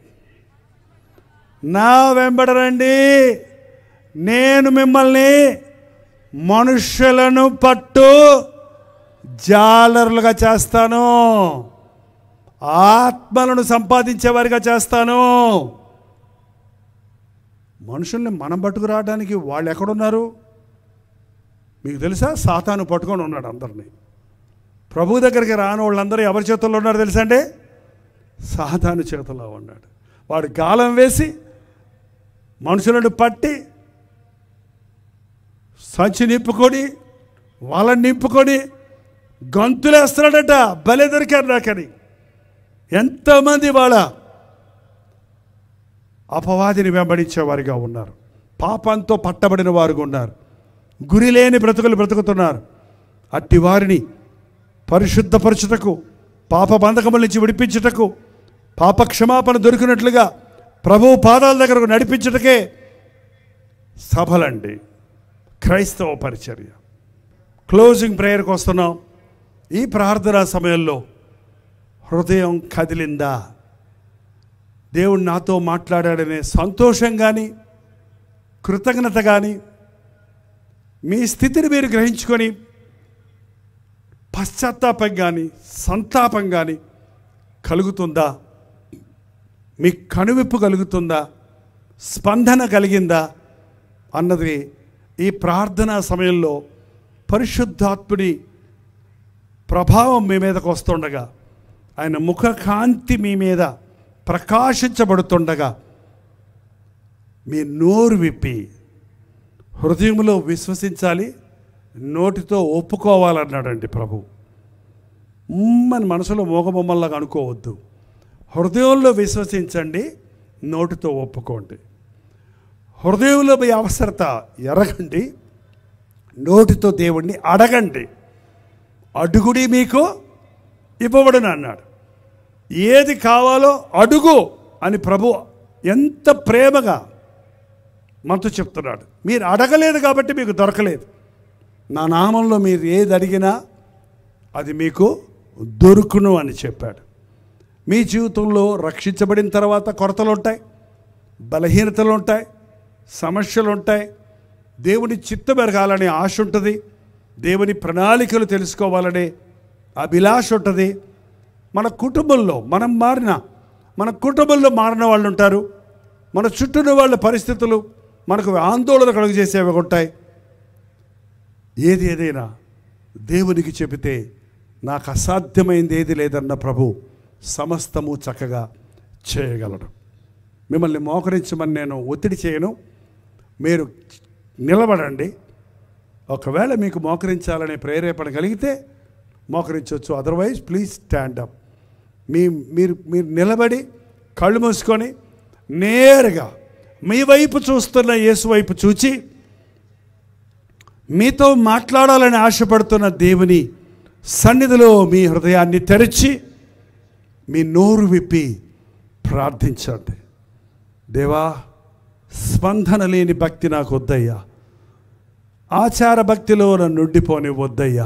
నా వెంబడి రండి నేను మిమ్మల్ని మనుషులను పట్టు జాలరులుగా చేస్తాను ఆత్మలను సంపాదించేవారిగా చేస్తాను మనుషుల్ని మనం పట్టుకురావడానికి వాళ్ళు ఎక్కడున్నారు మీకు తెలుసా సాతాను పట్టుకొని ఉన్నాడు అందరినీ ప్రభు దగ్గరికి రాని వాళ్ళందరూ ఎవరి చేతుల్లో ఉన్నారు తెలుసా అండి సాధారణ చేతిలో ఉన్నాడు వాడు గాలం వేసి మనుషులను పట్టి సంచి నింపుకొని వాళ్ళని నింపుకొని గంతులేస్తున్నాడట బలే దొరికారు నాకని ఎంతమంది వాళ్ళ అపవాదిని వెంబడించే వారిగా ఉన్నారు పాపంతో పట్టబడిన వారుగా ఉన్నారు గురి లేని బ్రతుకులు బ్రతుకుతున్నారు అట్టి వారిని పరిశుద్ధపరచుటకు పాప బంధకముల నుంచి విడిపించుటకు పాప క్షమాపణ దొరికినట్లుగా ప్రభువు పాదాల దగ్గరకు నడిపించుటకే సభలండి క్రైస్తవ పరిచర్య క్లోజింగ్ ప్రేయర్కి వస్తున్నాం ఈ ప్రార్థనా సమయంలో హృదయం కదిలిందా దేవుడు నాతో మాట్లాడాడనే సంతోషం కానీ కృతజ్ఞత కానీ మీ స్థితిని మీరు గ్రహించుకొని పశ్చాత్తాపం కానీ సంతాపం కానీ కలుగుతుందా మీ కనువిప్పు కలుగుతుందా స్పందన కలిగిందా అన్నది ఈ ప్రార్థనా సమయంలో పరిశుద్ధాత్ముడి ప్రభావం మీ మీదకు వస్తుండగా ఆయన ముఖ కాంతి మీ మీద ప్రకాశించబడుతుండగా మీ నోరు విప్పి హృదయంలో విశ్వసించాలి నోటితో ఒప్పుకోవాలన్నాడండి ప్రభు మన మనసులో మోగబొమ్మల్లాగా అనుకోవద్దు హృదయంలో విశ్వసించండి నోటితో ఒప్పుకోండి హృదయంలో మీ అవసరత ఎరగండి నోటితో దేవుణ్ణి అడగండి అడుగుడి మీకు ఇవ్వబడును అన్నాడు ఏది కావాలో అడుగు అని ప్రభు ఎంత ప్రేమగా మనతో చెప్తున్నాడు మీరు అడగలేదు కాబట్టి మీకు దొరకలేదు నా నామంలో మీరు ఏది అడిగినా అది మీకు దొరుకును అని చెప్పాడు మీ జీవితంలో రక్షించబడిన తర్వాత కొరతలు ఉంటాయి బలహీనతలు ఉంటాయి సమస్యలు ఉంటాయి దేవుని చిత్త పెరగాలనే ఆశ ఉంటుంది దేవుని ప్రణాళికలు తెలుసుకోవాలనే అభిలాష ఉంటుంది మన కుటుంబంలో మనం మారిన మన కుటుంబంలో మారిన వాళ్ళు ఉంటారు మన చుట్టూన వాళ్ళ పరిస్థితులు మనకు ఆందోళన కలుగజేసేవి ఉంటాయి ఏది ఏదైనా దేవునికి చెబితే నాకు అసాధ్యమైంది ఏది లేదన్న ప్రభు సమస్తము చక్కగా చేయగలడు మిమ్మల్ని మోకరించమని నేను ఒత్తిడి చేయను మీరు నిలబడండి ఒకవేళ మీకు మోకరించాలనే ప్రేరేపణ కలిగితే మోకరించవచ్చు అదర్వైజ్ ప్లీజ్ స్టాండ్ అప్ మీ మీరు మీరు నిలబడి కళ్ళు మూసుకొని నేరుగా మీ వైపు చూస్తున్న యేసు వైపు చూచి మీతో మాట్లాడాలని ఆశపడుతున్న దేవుని సన్నిధిలో మీ హృదయాన్ని తెరిచి మీ నోరు విప్పి ప్రార్థించండి దేవా స్పందన లేని భక్తి నాకు వద్దయ్యా ఆచార భక్తిలో నన్ను ఉండిపోని వద్దయ్యా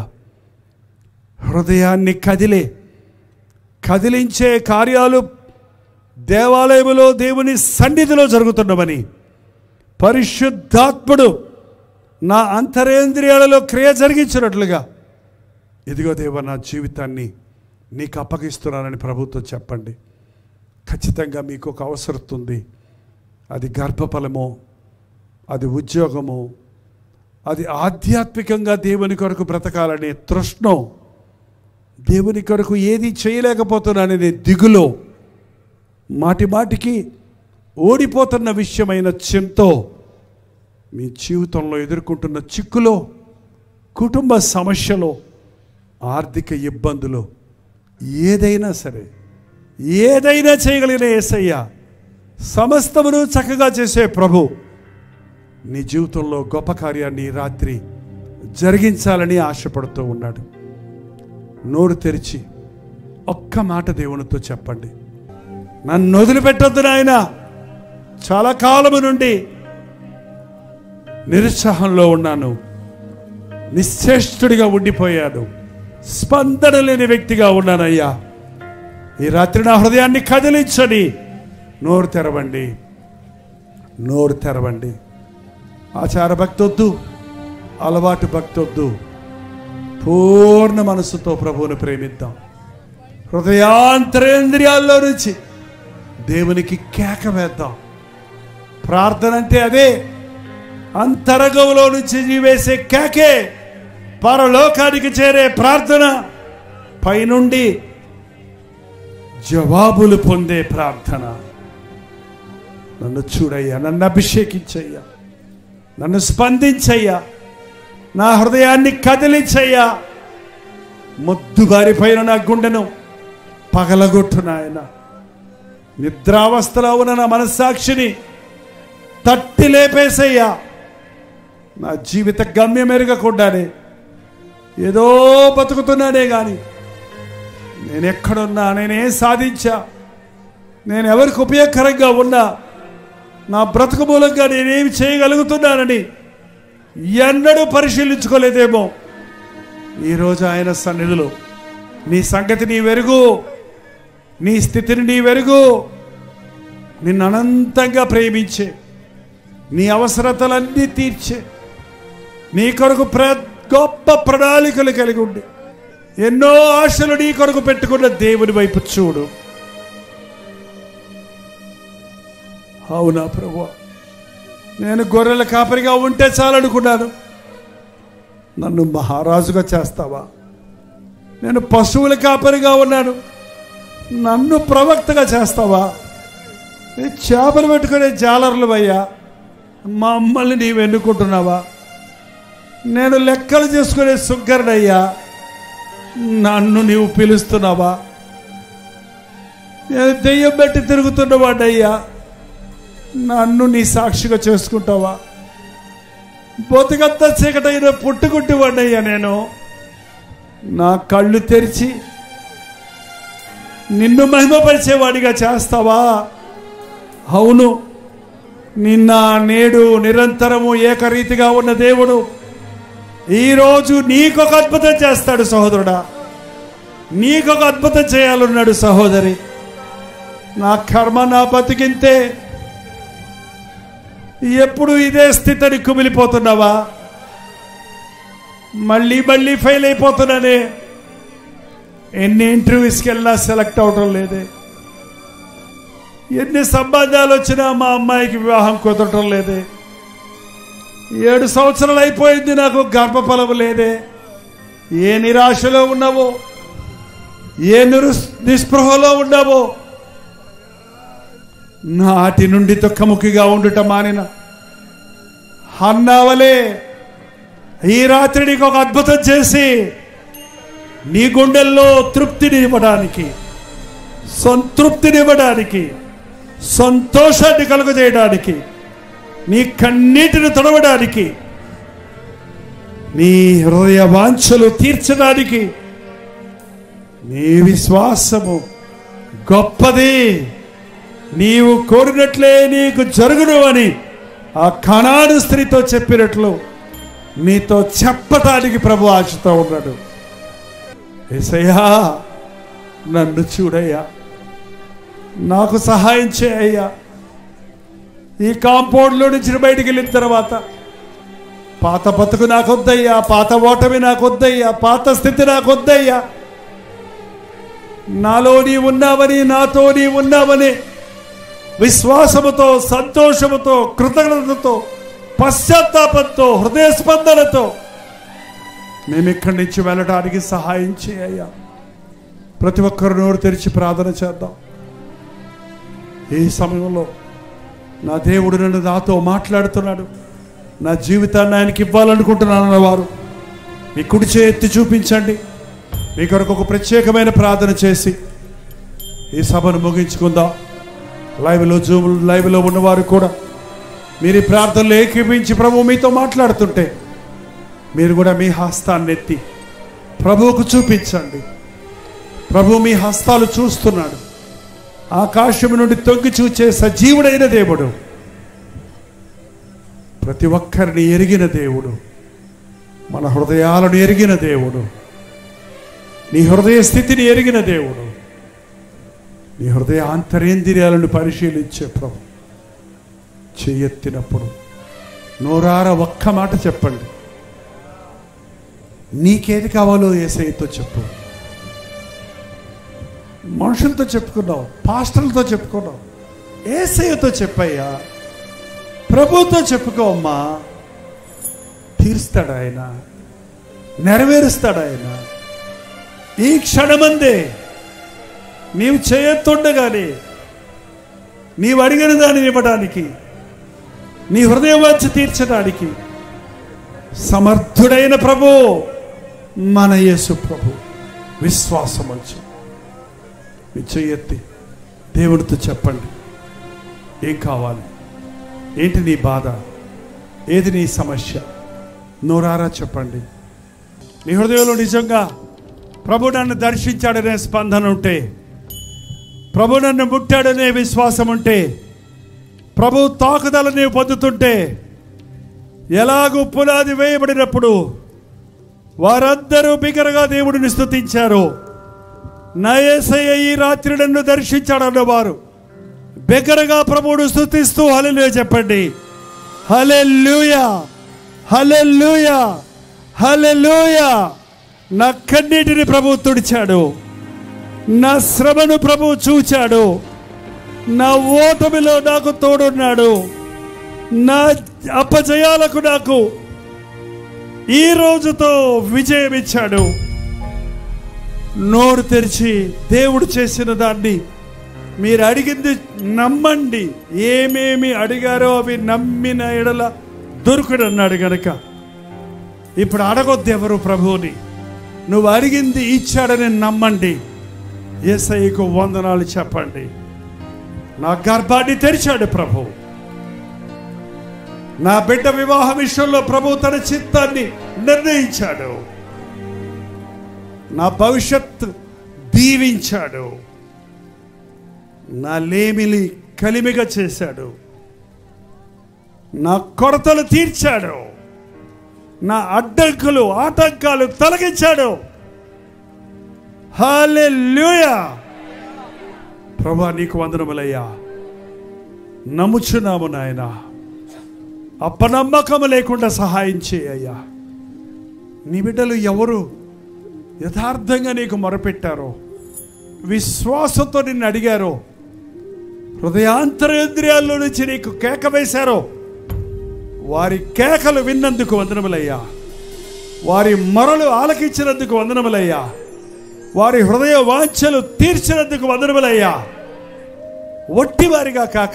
హృదయాన్ని కదిలే కదిలించే కార్యాలు దేవాలయములో దేవుని సన్నిధిలో జరుగుతున్నవని పరిశుద్ధాత్ముడు నా అంతరేంద్రియాలలో క్రియ జరిగించినట్లుగా ఇదిగో దేవ నా జీవితాన్ని నీకు అప్పగిస్తున్నానని ప్రభుత్వం చెప్పండి ఖచ్చితంగా మీకు ఒక అవసరం ఉంది అది గర్భఫలమో అది ఉద్యోగమో అది ఆధ్యాత్మికంగా దేవుని కొరకు బ్రతకాలనే తృష్ణం దేవుని కొరకు ఏది చేయలేకపోతున్నాననే దిగులో మాటి మాటికి ఓడిపోతున్న విషయమైన చింతో మీ జీవితంలో ఎదుర్కొంటున్న చిక్కులో కుటుంబ సమస్యలో ఆర్థిక ఇబ్బందులు ఏదైనా సరే ఏదైనా చేయగలిగిన ఏసయ్య సమస్తమును చక్కగా చేసే ప్రభు నీ జీవితంలో గొప్ప కార్యాన్ని ఈ రాత్రి జరిగించాలని ఆశపడుతూ ఉన్నాడు నోరు తెరిచి ఒక్క మాట దేవునితో చెప్పండి నన్ను వదిలిపెట్టొద్దు నాయన చాలా కాలము నుండి నిరుత్సాహంలో ఉన్నాను నిశ్చేష్టుడిగా ఉండిపోయాను స్పందన లేని వ్యక్తిగా ఉన్నానయ్యా ఈ రాత్రి నా హృదయాన్ని కదిలించని నోరు తెరవండి నోరు తెరవండి ఆచార భక్తొద్దు అలవాటు భక్తొద్దు పూర్ణ మనసుతో ప్రభువుని ప్రేమిద్దాం హృదయాంతరేంద్రియాల్లో నుంచి దేవునికి కేక వేద్దాం ప్రార్థన అంటే అదే అంతరంగంలో నుంచి వేసే కేకే పరలోకానికి చేరే ప్రార్థన పైనుండి జవాబులు పొందే ప్రార్థన నన్ను చూడయ్యా నన్ను అభిషేకించయ్యా నన్ను స్పందించయ్యా నా హృదయాన్ని కదిలించయ్యా ముద్దుగారిపైన నా గుండెను పగలగొట్టు నాయన నిద్రావస్థలో ఉన్న నా మనస్సాక్షిని తట్టి లేపేసయ్యా నా జీవిత గమ్యం ఎరగకుండానే ఏదో బతుకుతున్నానే కానీ నేను ఎక్కడున్నా నేనేం సాధించా నేను ఎవరికి ఉపయోగకరంగా ఉన్నా నా బ్రతుకు మూలంగా నేనేమి చేయగలుగుతున్నానని ఎన్నడూ పరిశీలించుకోలేదేమో ఈరోజు ఆయన సన్నిధిలో నీ సంగతి నీ వెరుగు నీ స్థితిని నీ వెరుగు నిన్ను అనంతంగా ప్రేమించే నీ అవసరతలన్నీ తీర్చే నీ కొరకు ప్ర గొప్ప ప్రణాళికలు కలిగి ఉండి ఎన్నో ఆశలు నీ కొరకు పెట్టుకున్న దేవుని వైపు చూడు అవునా ప్రభు నేను గొర్రెల కాపరిగా ఉంటే చాలనుకున్నాను నన్ను మహారాజుగా చేస్తావా నేను పశువుల కాపరిగా ఉన్నాను నన్ను ప్రవక్తగా చేస్తావా ఏ చేపలు పెట్టుకునే జాలర్లు అయ్యా మమ్మల్ని నీవు ఎన్నుకుంటున్నావా నేను లెక్కలు చేసుకునే సుగ్గరుడయ్యా నన్ను నీవు పిలుస్తున్నావా నేను దెయ్యం పెట్టి తిరుగుతున్నవాడయ్యా నన్ను నీ సాక్షిగా చేసుకుంటావా బతుకంతా చీకటైన పుట్టుకుంటేవాడయ్యా నేను నా కళ్ళు తెరిచి నిన్ను మహిమపరిచేవాడిగా చేస్తావా అవును నిన్న నేడు నిరంతరము ఏకరీతిగా ఉన్న దేవుడు ఈరోజు నీకొక అద్భుతం చేస్తాడు సహోదరుడా నీకొక అద్భుతం చేయాలన్నాడు సహోదరి నా కర్మ నా బతికింతే ఎప్పుడు ఇదే స్థితిని కుమిలిపోతున్నావా మళ్ళీ మళ్ళీ ఫెయిల్ అయిపోతున్నానే ఎన్ని ఇంటర్వ్యూస్కి వెళ్ళినా సెలెక్ట్ అవటం లేదే ఎన్ని సంబంధాలు వచ్చినా మా అమ్మాయికి వివాహం కుదరటం లేదే ఏడు సంవత్సరాలు అయిపోయింది నాకు గర్భఫలం లేదే ఏ నిరాశలో ఉన్నావో ఏ నిరు నిస్పృహలో ఉన్నావో నాటి నుండి దుఃఖముఖిగా ఉండుట మానిన అన్నావలే ఈ రాత్రి నీకు ఒక అద్భుతం చేసి నీ గుండెల్లో తృప్తిని ఇవ్వడానికి సంతృప్తిని ఇవ్వడానికి సంతోషాన్ని కలుగజేయడానికి నీ కన్నీటిని తొడవడానికి నీ హృదయ వాంఛలు తీర్చడానికి నీ విశ్వాసము గొప్పది నీవు కోరినట్లే నీకు జరుగును అని ఆ కణాను స్త్రీతో చెప్పినట్లు నీతో చెప్పటానికి ప్రభు ఆశతో ఉన్నాడు ఏసయ్యా నన్ను చూడయ్యా నాకు సహాయం చేయయ్యా ఈ కాంపౌండ్లో నుంచి బయటికి వెళ్ళిన తర్వాత పాత బతుకు నాకు వద్దయ్యా పాత ఓటమి నాకు వద్దయ్యా పాత స్థితి నాకు వద్దయ్యా నాలో నీ ఉన్నావని నాతో నీ ఉన్నావని విశ్వాసముతో సంతోషముతో కృతజ్ఞతతో పశ్చాత్తాపంతో హృదయ స్పందనతో మేము ఇక్కడి నుంచి వెళ్ళడానికి సహాయం చేయ్యా ప్రతి ఒక్కరు నోరు తెరిచి ప్రార్థన చేద్దాం ఈ సమయంలో నా దేవుడు నన్ను నాతో మాట్లాడుతున్నాడు నా జీవితాన్ని ఆయనకి ఇవ్వాలనుకుంటున్నాను అన్నవారు మీ కుడి చేయి ఎత్తి చూపించండి మీ కొరకు ఒక ప్రత్యేకమైన ప్రార్థన చేసి ఈ సభను ముగించుకుందాం లైవ్లో జూమ్ లైవ్లో ఉన్నవారు కూడా మీరు ఈ ప్రార్థనలు ఏకీపించి ప్రభు మీతో మాట్లాడుతుంటే మీరు కూడా మీ హస్తాన్ని ఎత్తి ప్రభువుకు చూపించండి ప్రభు మీ హస్తాలు చూస్తున్నాడు ఆకాశము నుండి తొంగి చూచే సజీవుడైన దేవుడు ప్రతి ఒక్కరిని ఎరిగిన దేవుడు మన హృదయాలను ఎరిగిన దేవుడు నీ హృదయ స్థితిని ఎరిగిన దేవుడు నీ హృదయ ఆంతరేంద్రియాలను పరిశీలించే ప్రభు చెయ్యెత్తినప్పుడు నోరార ఒక్క మాట చెప్పండి నీకేది కావాలో ఏసైతో చెప్పు మనుషులతో చెప్పుకున్నావు పాస్టర్లతో చెప్పుకున్నావు ఏసయ్యతో చెప్పయ్యా ప్రభుతో చెప్పుకో అమ్మా తీరుస్తాడు ఆయన నెరవేరుస్తాడు ఆయన ఈ క్షణమందే నీవు చేయొత్తుండగానే నీవు అడిగిన దానిని ఇవ్వడానికి నీ హృదయవాంఛ తీర్చడానికి సమర్థుడైన ప్రభు మన యేసు ప్రభు విశ్వాసం వచ్చి మీ చెయ్యెత్తి దేవుడితో చెప్పండి ఏం కావాలి ఏంటి నీ బాధ ఏది నీ సమస్య నోరారా చెప్పండి నీ హృదయంలో నిజంగా ప్రభు నన్ను దర్శించాడనే స్పందన ఉంటే ప్రభు నన్ను ముట్టాడనే విశ్వాసం ఉంటే ప్రభు తాకుదల నీవు పొందుతుంటే ఎలాగూ పునాది వేయబడినప్పుడు వారందరూ బిగరగా దేవుడిని స్తుతించారు నా యేసయ్య ఈ రాత్రి నన్ను దర్శించాడన్నవారు బిగ్గరగా ప్రభువును స్తుతిస్తూ హల్లెలూయా చెప్పండి హల్లెలూయా హల్లెలూయా హల్లెలూయా నా కన్నీటిని ప్రభు తుడిచాడు నా శ్రమను ప్రభు చూచాడు నా ఓటమిలో నాకు తోడున్నాడు నా అపజయాలకు నాకు ఈ రోజుతో విజయం ఇచ్చాడు నోరు తెరిచి దేవుడు చేసిన దాన్ని మీరు అడిగింది నమ్మండి ఏమేమి అడిగారో అవి నమ్మిన ఎడల దొరుకుడన్నాడు గనక ఇప్పుడు అడగొద్దు ఎవరు ప్రభువుని నువ్వు అడిగింది ఇచ్చాడని నమ్మండి ఏసైకు వందనాలు చెప్పండి నా గర్భాన్ని తెరిచాడు ప్రభు నా బిడ్డ వివాహ విషయంలో ప్రభు తన చిత్తాన్ని నిర్ణయించాడు నా భవిష్యత్తు దీవించాడు నా లేమిలి కలిమిగా చేశాడు నా కొరతలు తీర్చాడు నా అడ్డంకులు ఆటంకాలు తొలగించాడు హల్లెలూయా ప్రభా నీకు వందనములయ్యా నమ్ముచున్నాము నాయన అప్పనమ్మకము లేకుండా సహాయం చేయ్యా నీ బిడ్డలు ఎవరు యథార్థంగా నీకు మొరపెట్టారో విశ్వాసంతో నిన్ను అడిగారో హృదయాంతరేంద్రియాల్లో నుంచి నీకు కేక వేశారో వారి కేకలు విన్నందుకు వందనములయ్యా వారి మొరలు ఆలకించినందుకు వందనములయ్యా వారి హృదయ వాంఛలు తీర్చినందుకు వందనములయ్యా ఒట్టివారిగా కాక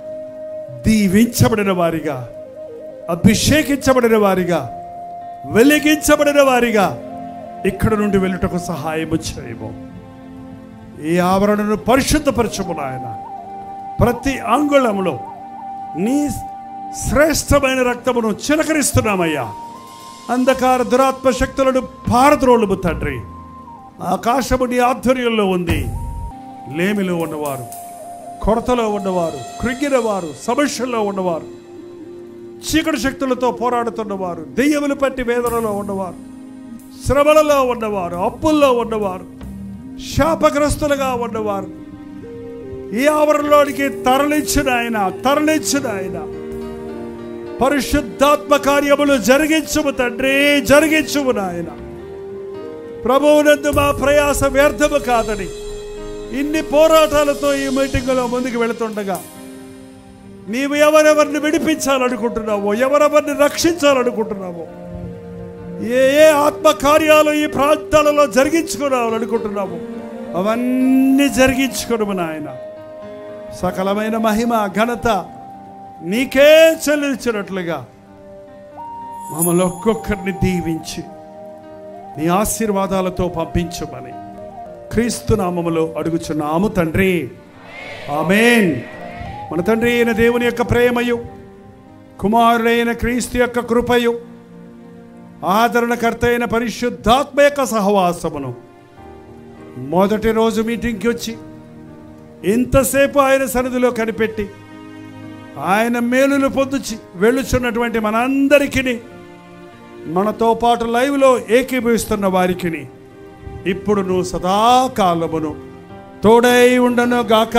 దీవించబడిన వారిగా అభిషేకించబడిన వారిగా వెలిగించబడిన వారిగా ఇక్కడ నుండి వెళ్ళుటకు సహాయము చేయము ఈ ఆవరణను పరిశుద్ధపరచము నాయన ప్రతి అంగుళంలో నీ శ్రేష్టమైన రక్తమును చిలకరిస్తున్నామయ్యా అంధకార దురాత్మ శక్తులను పారద్రోలుము తండ్రి ఆకాశము నీ ఆధ్వర్యంలో ఉంది లేమిలో ఉన్నవారు కొరతలో ఉన్నవారు కృంగిన వారు సమస్యల్లో ఉన్నవారు చీకటి శక్తులతో పోరాడుతున్నవారు దెయ్యములు పట్టి వేదనలో ఉన్నవారు శ్రమలలో ఉన్నవారు అప్పుల్లో ఉన్నవారు శాపగ్రస్తులుగా ఉన్నవారు ఈ ఆవరణలోనికి తరలించిన ఆయన తరలించిన ఆయన పరిశుద్ధాత్మ కార్యములు జరిగించుము తండ్రి జరిగించుము నాయన ప్రభువునందు మా ప్రయాస వ్యర్థము కాదని ఇన్ని పోరాటాలతో ఈ మీటింగులో ముందుకు వెళుతుండగా నీవు ఎవరెవరిని విడిపించాలనుకుంటున్నావో ఎవరెవరిని రక్షించాలనుకుంటున్నావో ఏ ఏ ఆత్మ కార్యాలు ఈ ప్రాంతాలలో జరిగించుకోవాలనుకుంటున్నావు అవన్నీ జరిగించుకోను నాయన సకలమైన మహిమ ఘనత నీకే చెల్లించినట్లుగా మమ్మల్ని ఒక్కొక్కరిని దీవించి నీ ఆశీర్వాదాలతో పంపించమని క్రీస్తు నామములో అడుగుచున్నాము తండ్రి ఆమెన్ మన తండ్రి అయిన దేవుని యొక్క ప్రేమయు కుమారుడైన క్రీస్తు యొక్క కృపయు ఆదరణకర్త అయిన పరిశుద్ధాత్మ యొక్క సహవాసమును మొదటి రోజు మీటింగ్కి వచ్చి ఇంతసేపు ఆయన సన్నిధిలో కనిపెట్టి ఆయన మేలులు పొందుచి వెళ్ళుచున్నటువంటి మనందరికీ మనతో పాటు లైవ్లో ఏకీభవిస్తున్న వారికి ఇప్పుడు నువ్వు సదాకాలమును తోడై ఉండను గాక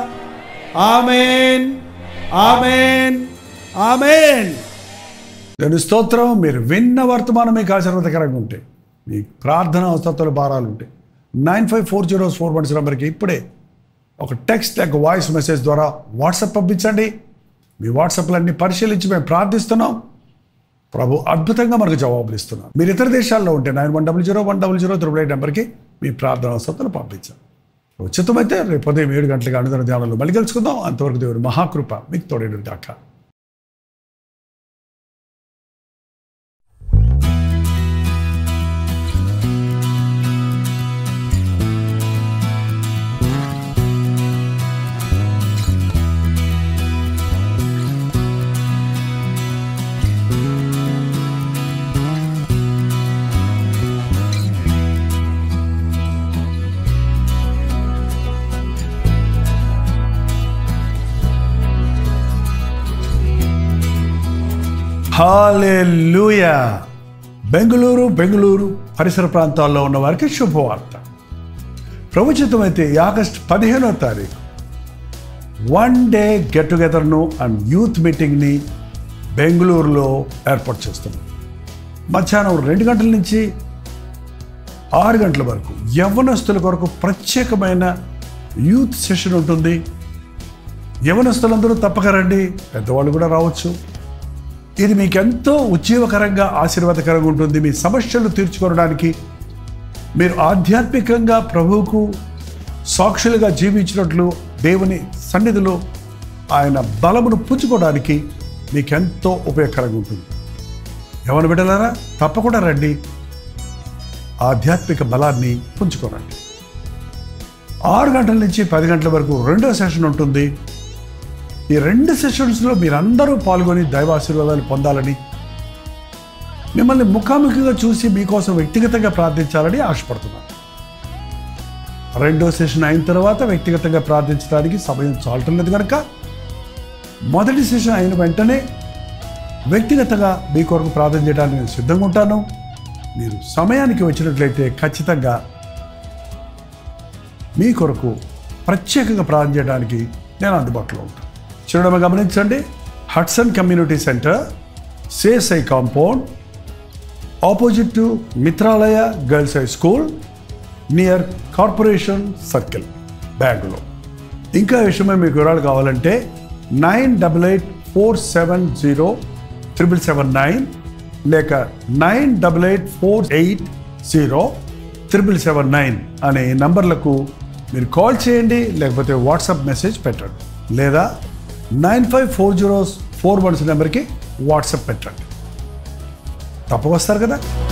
ఆమెన్ ఆమెన్ ఆమెన్ నేను స్తోత్రం మీరు విన్న వర్తమానం మీకు ఆశీర్వాదకరంగా ఉంటే మీ ప్రార్థన అవసరతలు భారాలు ఉంటాయి nine five four zero four one నెంబర్కి ఇప్పుడే ఒక టెక్స్ట్ లేక వాయిస్ మెసేజ్ ద్వారా వాట్సాప్ పంపించండి మీ వాట్సాప్లన్నీ పరిశీలించి మేము ప్రార్థిస్తున్నాం ప్రభు అద్భుతంగా మనకు జవాబులు ఇస్తున్నారు మీరు ఇతర దేశాల్లో ఉంటే nine one double zero one double zero triple eight నెంబర్కి మీ ప్రార్థన అవసరతలు పంపించండి ఉచితమైతే రేపు ఉదయం ఏడు గంటలకు అనుదిన ధ్యానంలో మళ్ళీ కలుసుకుందాం అంతవరకు దేవుడు మహాకృప మీకు తోడేడు కాక హాలెలూయా బెంగళూరు బెంగళూరు పరిసర ప్రాంతాల్లో ఉన్న వారికి శుభవార్త ప్రభుత్వం అయితే ఈ ఆగస్ట్ పదిహేనో తారీఖు వన్ డే గెట్ టుగెదర్ను అండ్ యూత్ మీటింగ్ని బెంగళూరులో ఏర్పాటు చేస్తున్నాం మధ్యాహ్నం రెండు గంటల నుంచి ఆరు గంటల వరకు యవ్వనస్తుల కొరకు ప్రత్యేకమైన యూత్ సెషన్ ఉంటుంది యవనస్తులందరూ తప్పక రండి పెద్దవాళ్ళు కూడా రావచ్చు ఇది మీకు ఎంతో ఉజ్జీవకరంగా ఆశీర్వాదకరంగా ఉంటుంది మీ సమస్యలు తీర్చుకోవడానికి మీరు ఆధ్యాత్మికంగా ప్రభువుకు సాక్షులుగా జీవించినట్లు దేవుని సన్నిధిలో ఆయన బలమును పుంజుకోవడానికి మీకు ఎంతో ఉపయోగకరంగా ఉంటుంది ఎవరు బిడ్డలారా తప్పకుండా రండి ఆధ్యాత్మిక బలాన్ని పుంజుకోరండి ఆరు గంటల నుంచి పది గంటల వరకు రెండో సెషన్ ఉంటుంది ఈ రెండు సెషన్స్లో మీరందరూ పాల్గొని దైవాశీర్వాదాలు పొందాలని మిమ్మల్ని ముఖాముఖిగా చూసి మీకోసం వ్యక్తిగతంగా ప్రార్థించాలని ఆశపడుతున్నాను రెండో సెషన్ అయిన తర్వాత వ్యక్తిగతంగా ప్రార్థించడానికి సమయం చాలటం లేదు కనుక మొదటి సెషన్ అయిన వెంటనే వ్యక్తిగతంగా మీ కొరకు ప్రార్థన చేయడానికి నేను సిద్ధంగా ఉంటాను మీరు సమయానికి వచ్చినట్లయితే ఖచ్చితంగా మీ కొరకు ప్రత్యేకంగా ప్రార్థన చేయడానికి నేను అందుబాటులో ఉంటాను చూడడం గమనించండి హడ్సన్ కమ్యూనిటీ సెంటర్ సేసై compound opposite to Mitralaya girls high school near corporation circle Bengaluru ఇంకా ఈ విషయమై మీకు వివరాలు కావాలంటే nine double eight four seven zero triple seven nine లేక nine double eight four eight zero triple seven nine అనే నంబర్లకు మీరు కాల్ చేయండి లేకపోతే వాట్సాప్ మెసేజ్ పెట్టండి లేదా nine five four zero four ones నెంబర్కి వాట్సాప్ పెట్టండి తప్పక వస్తారు కదా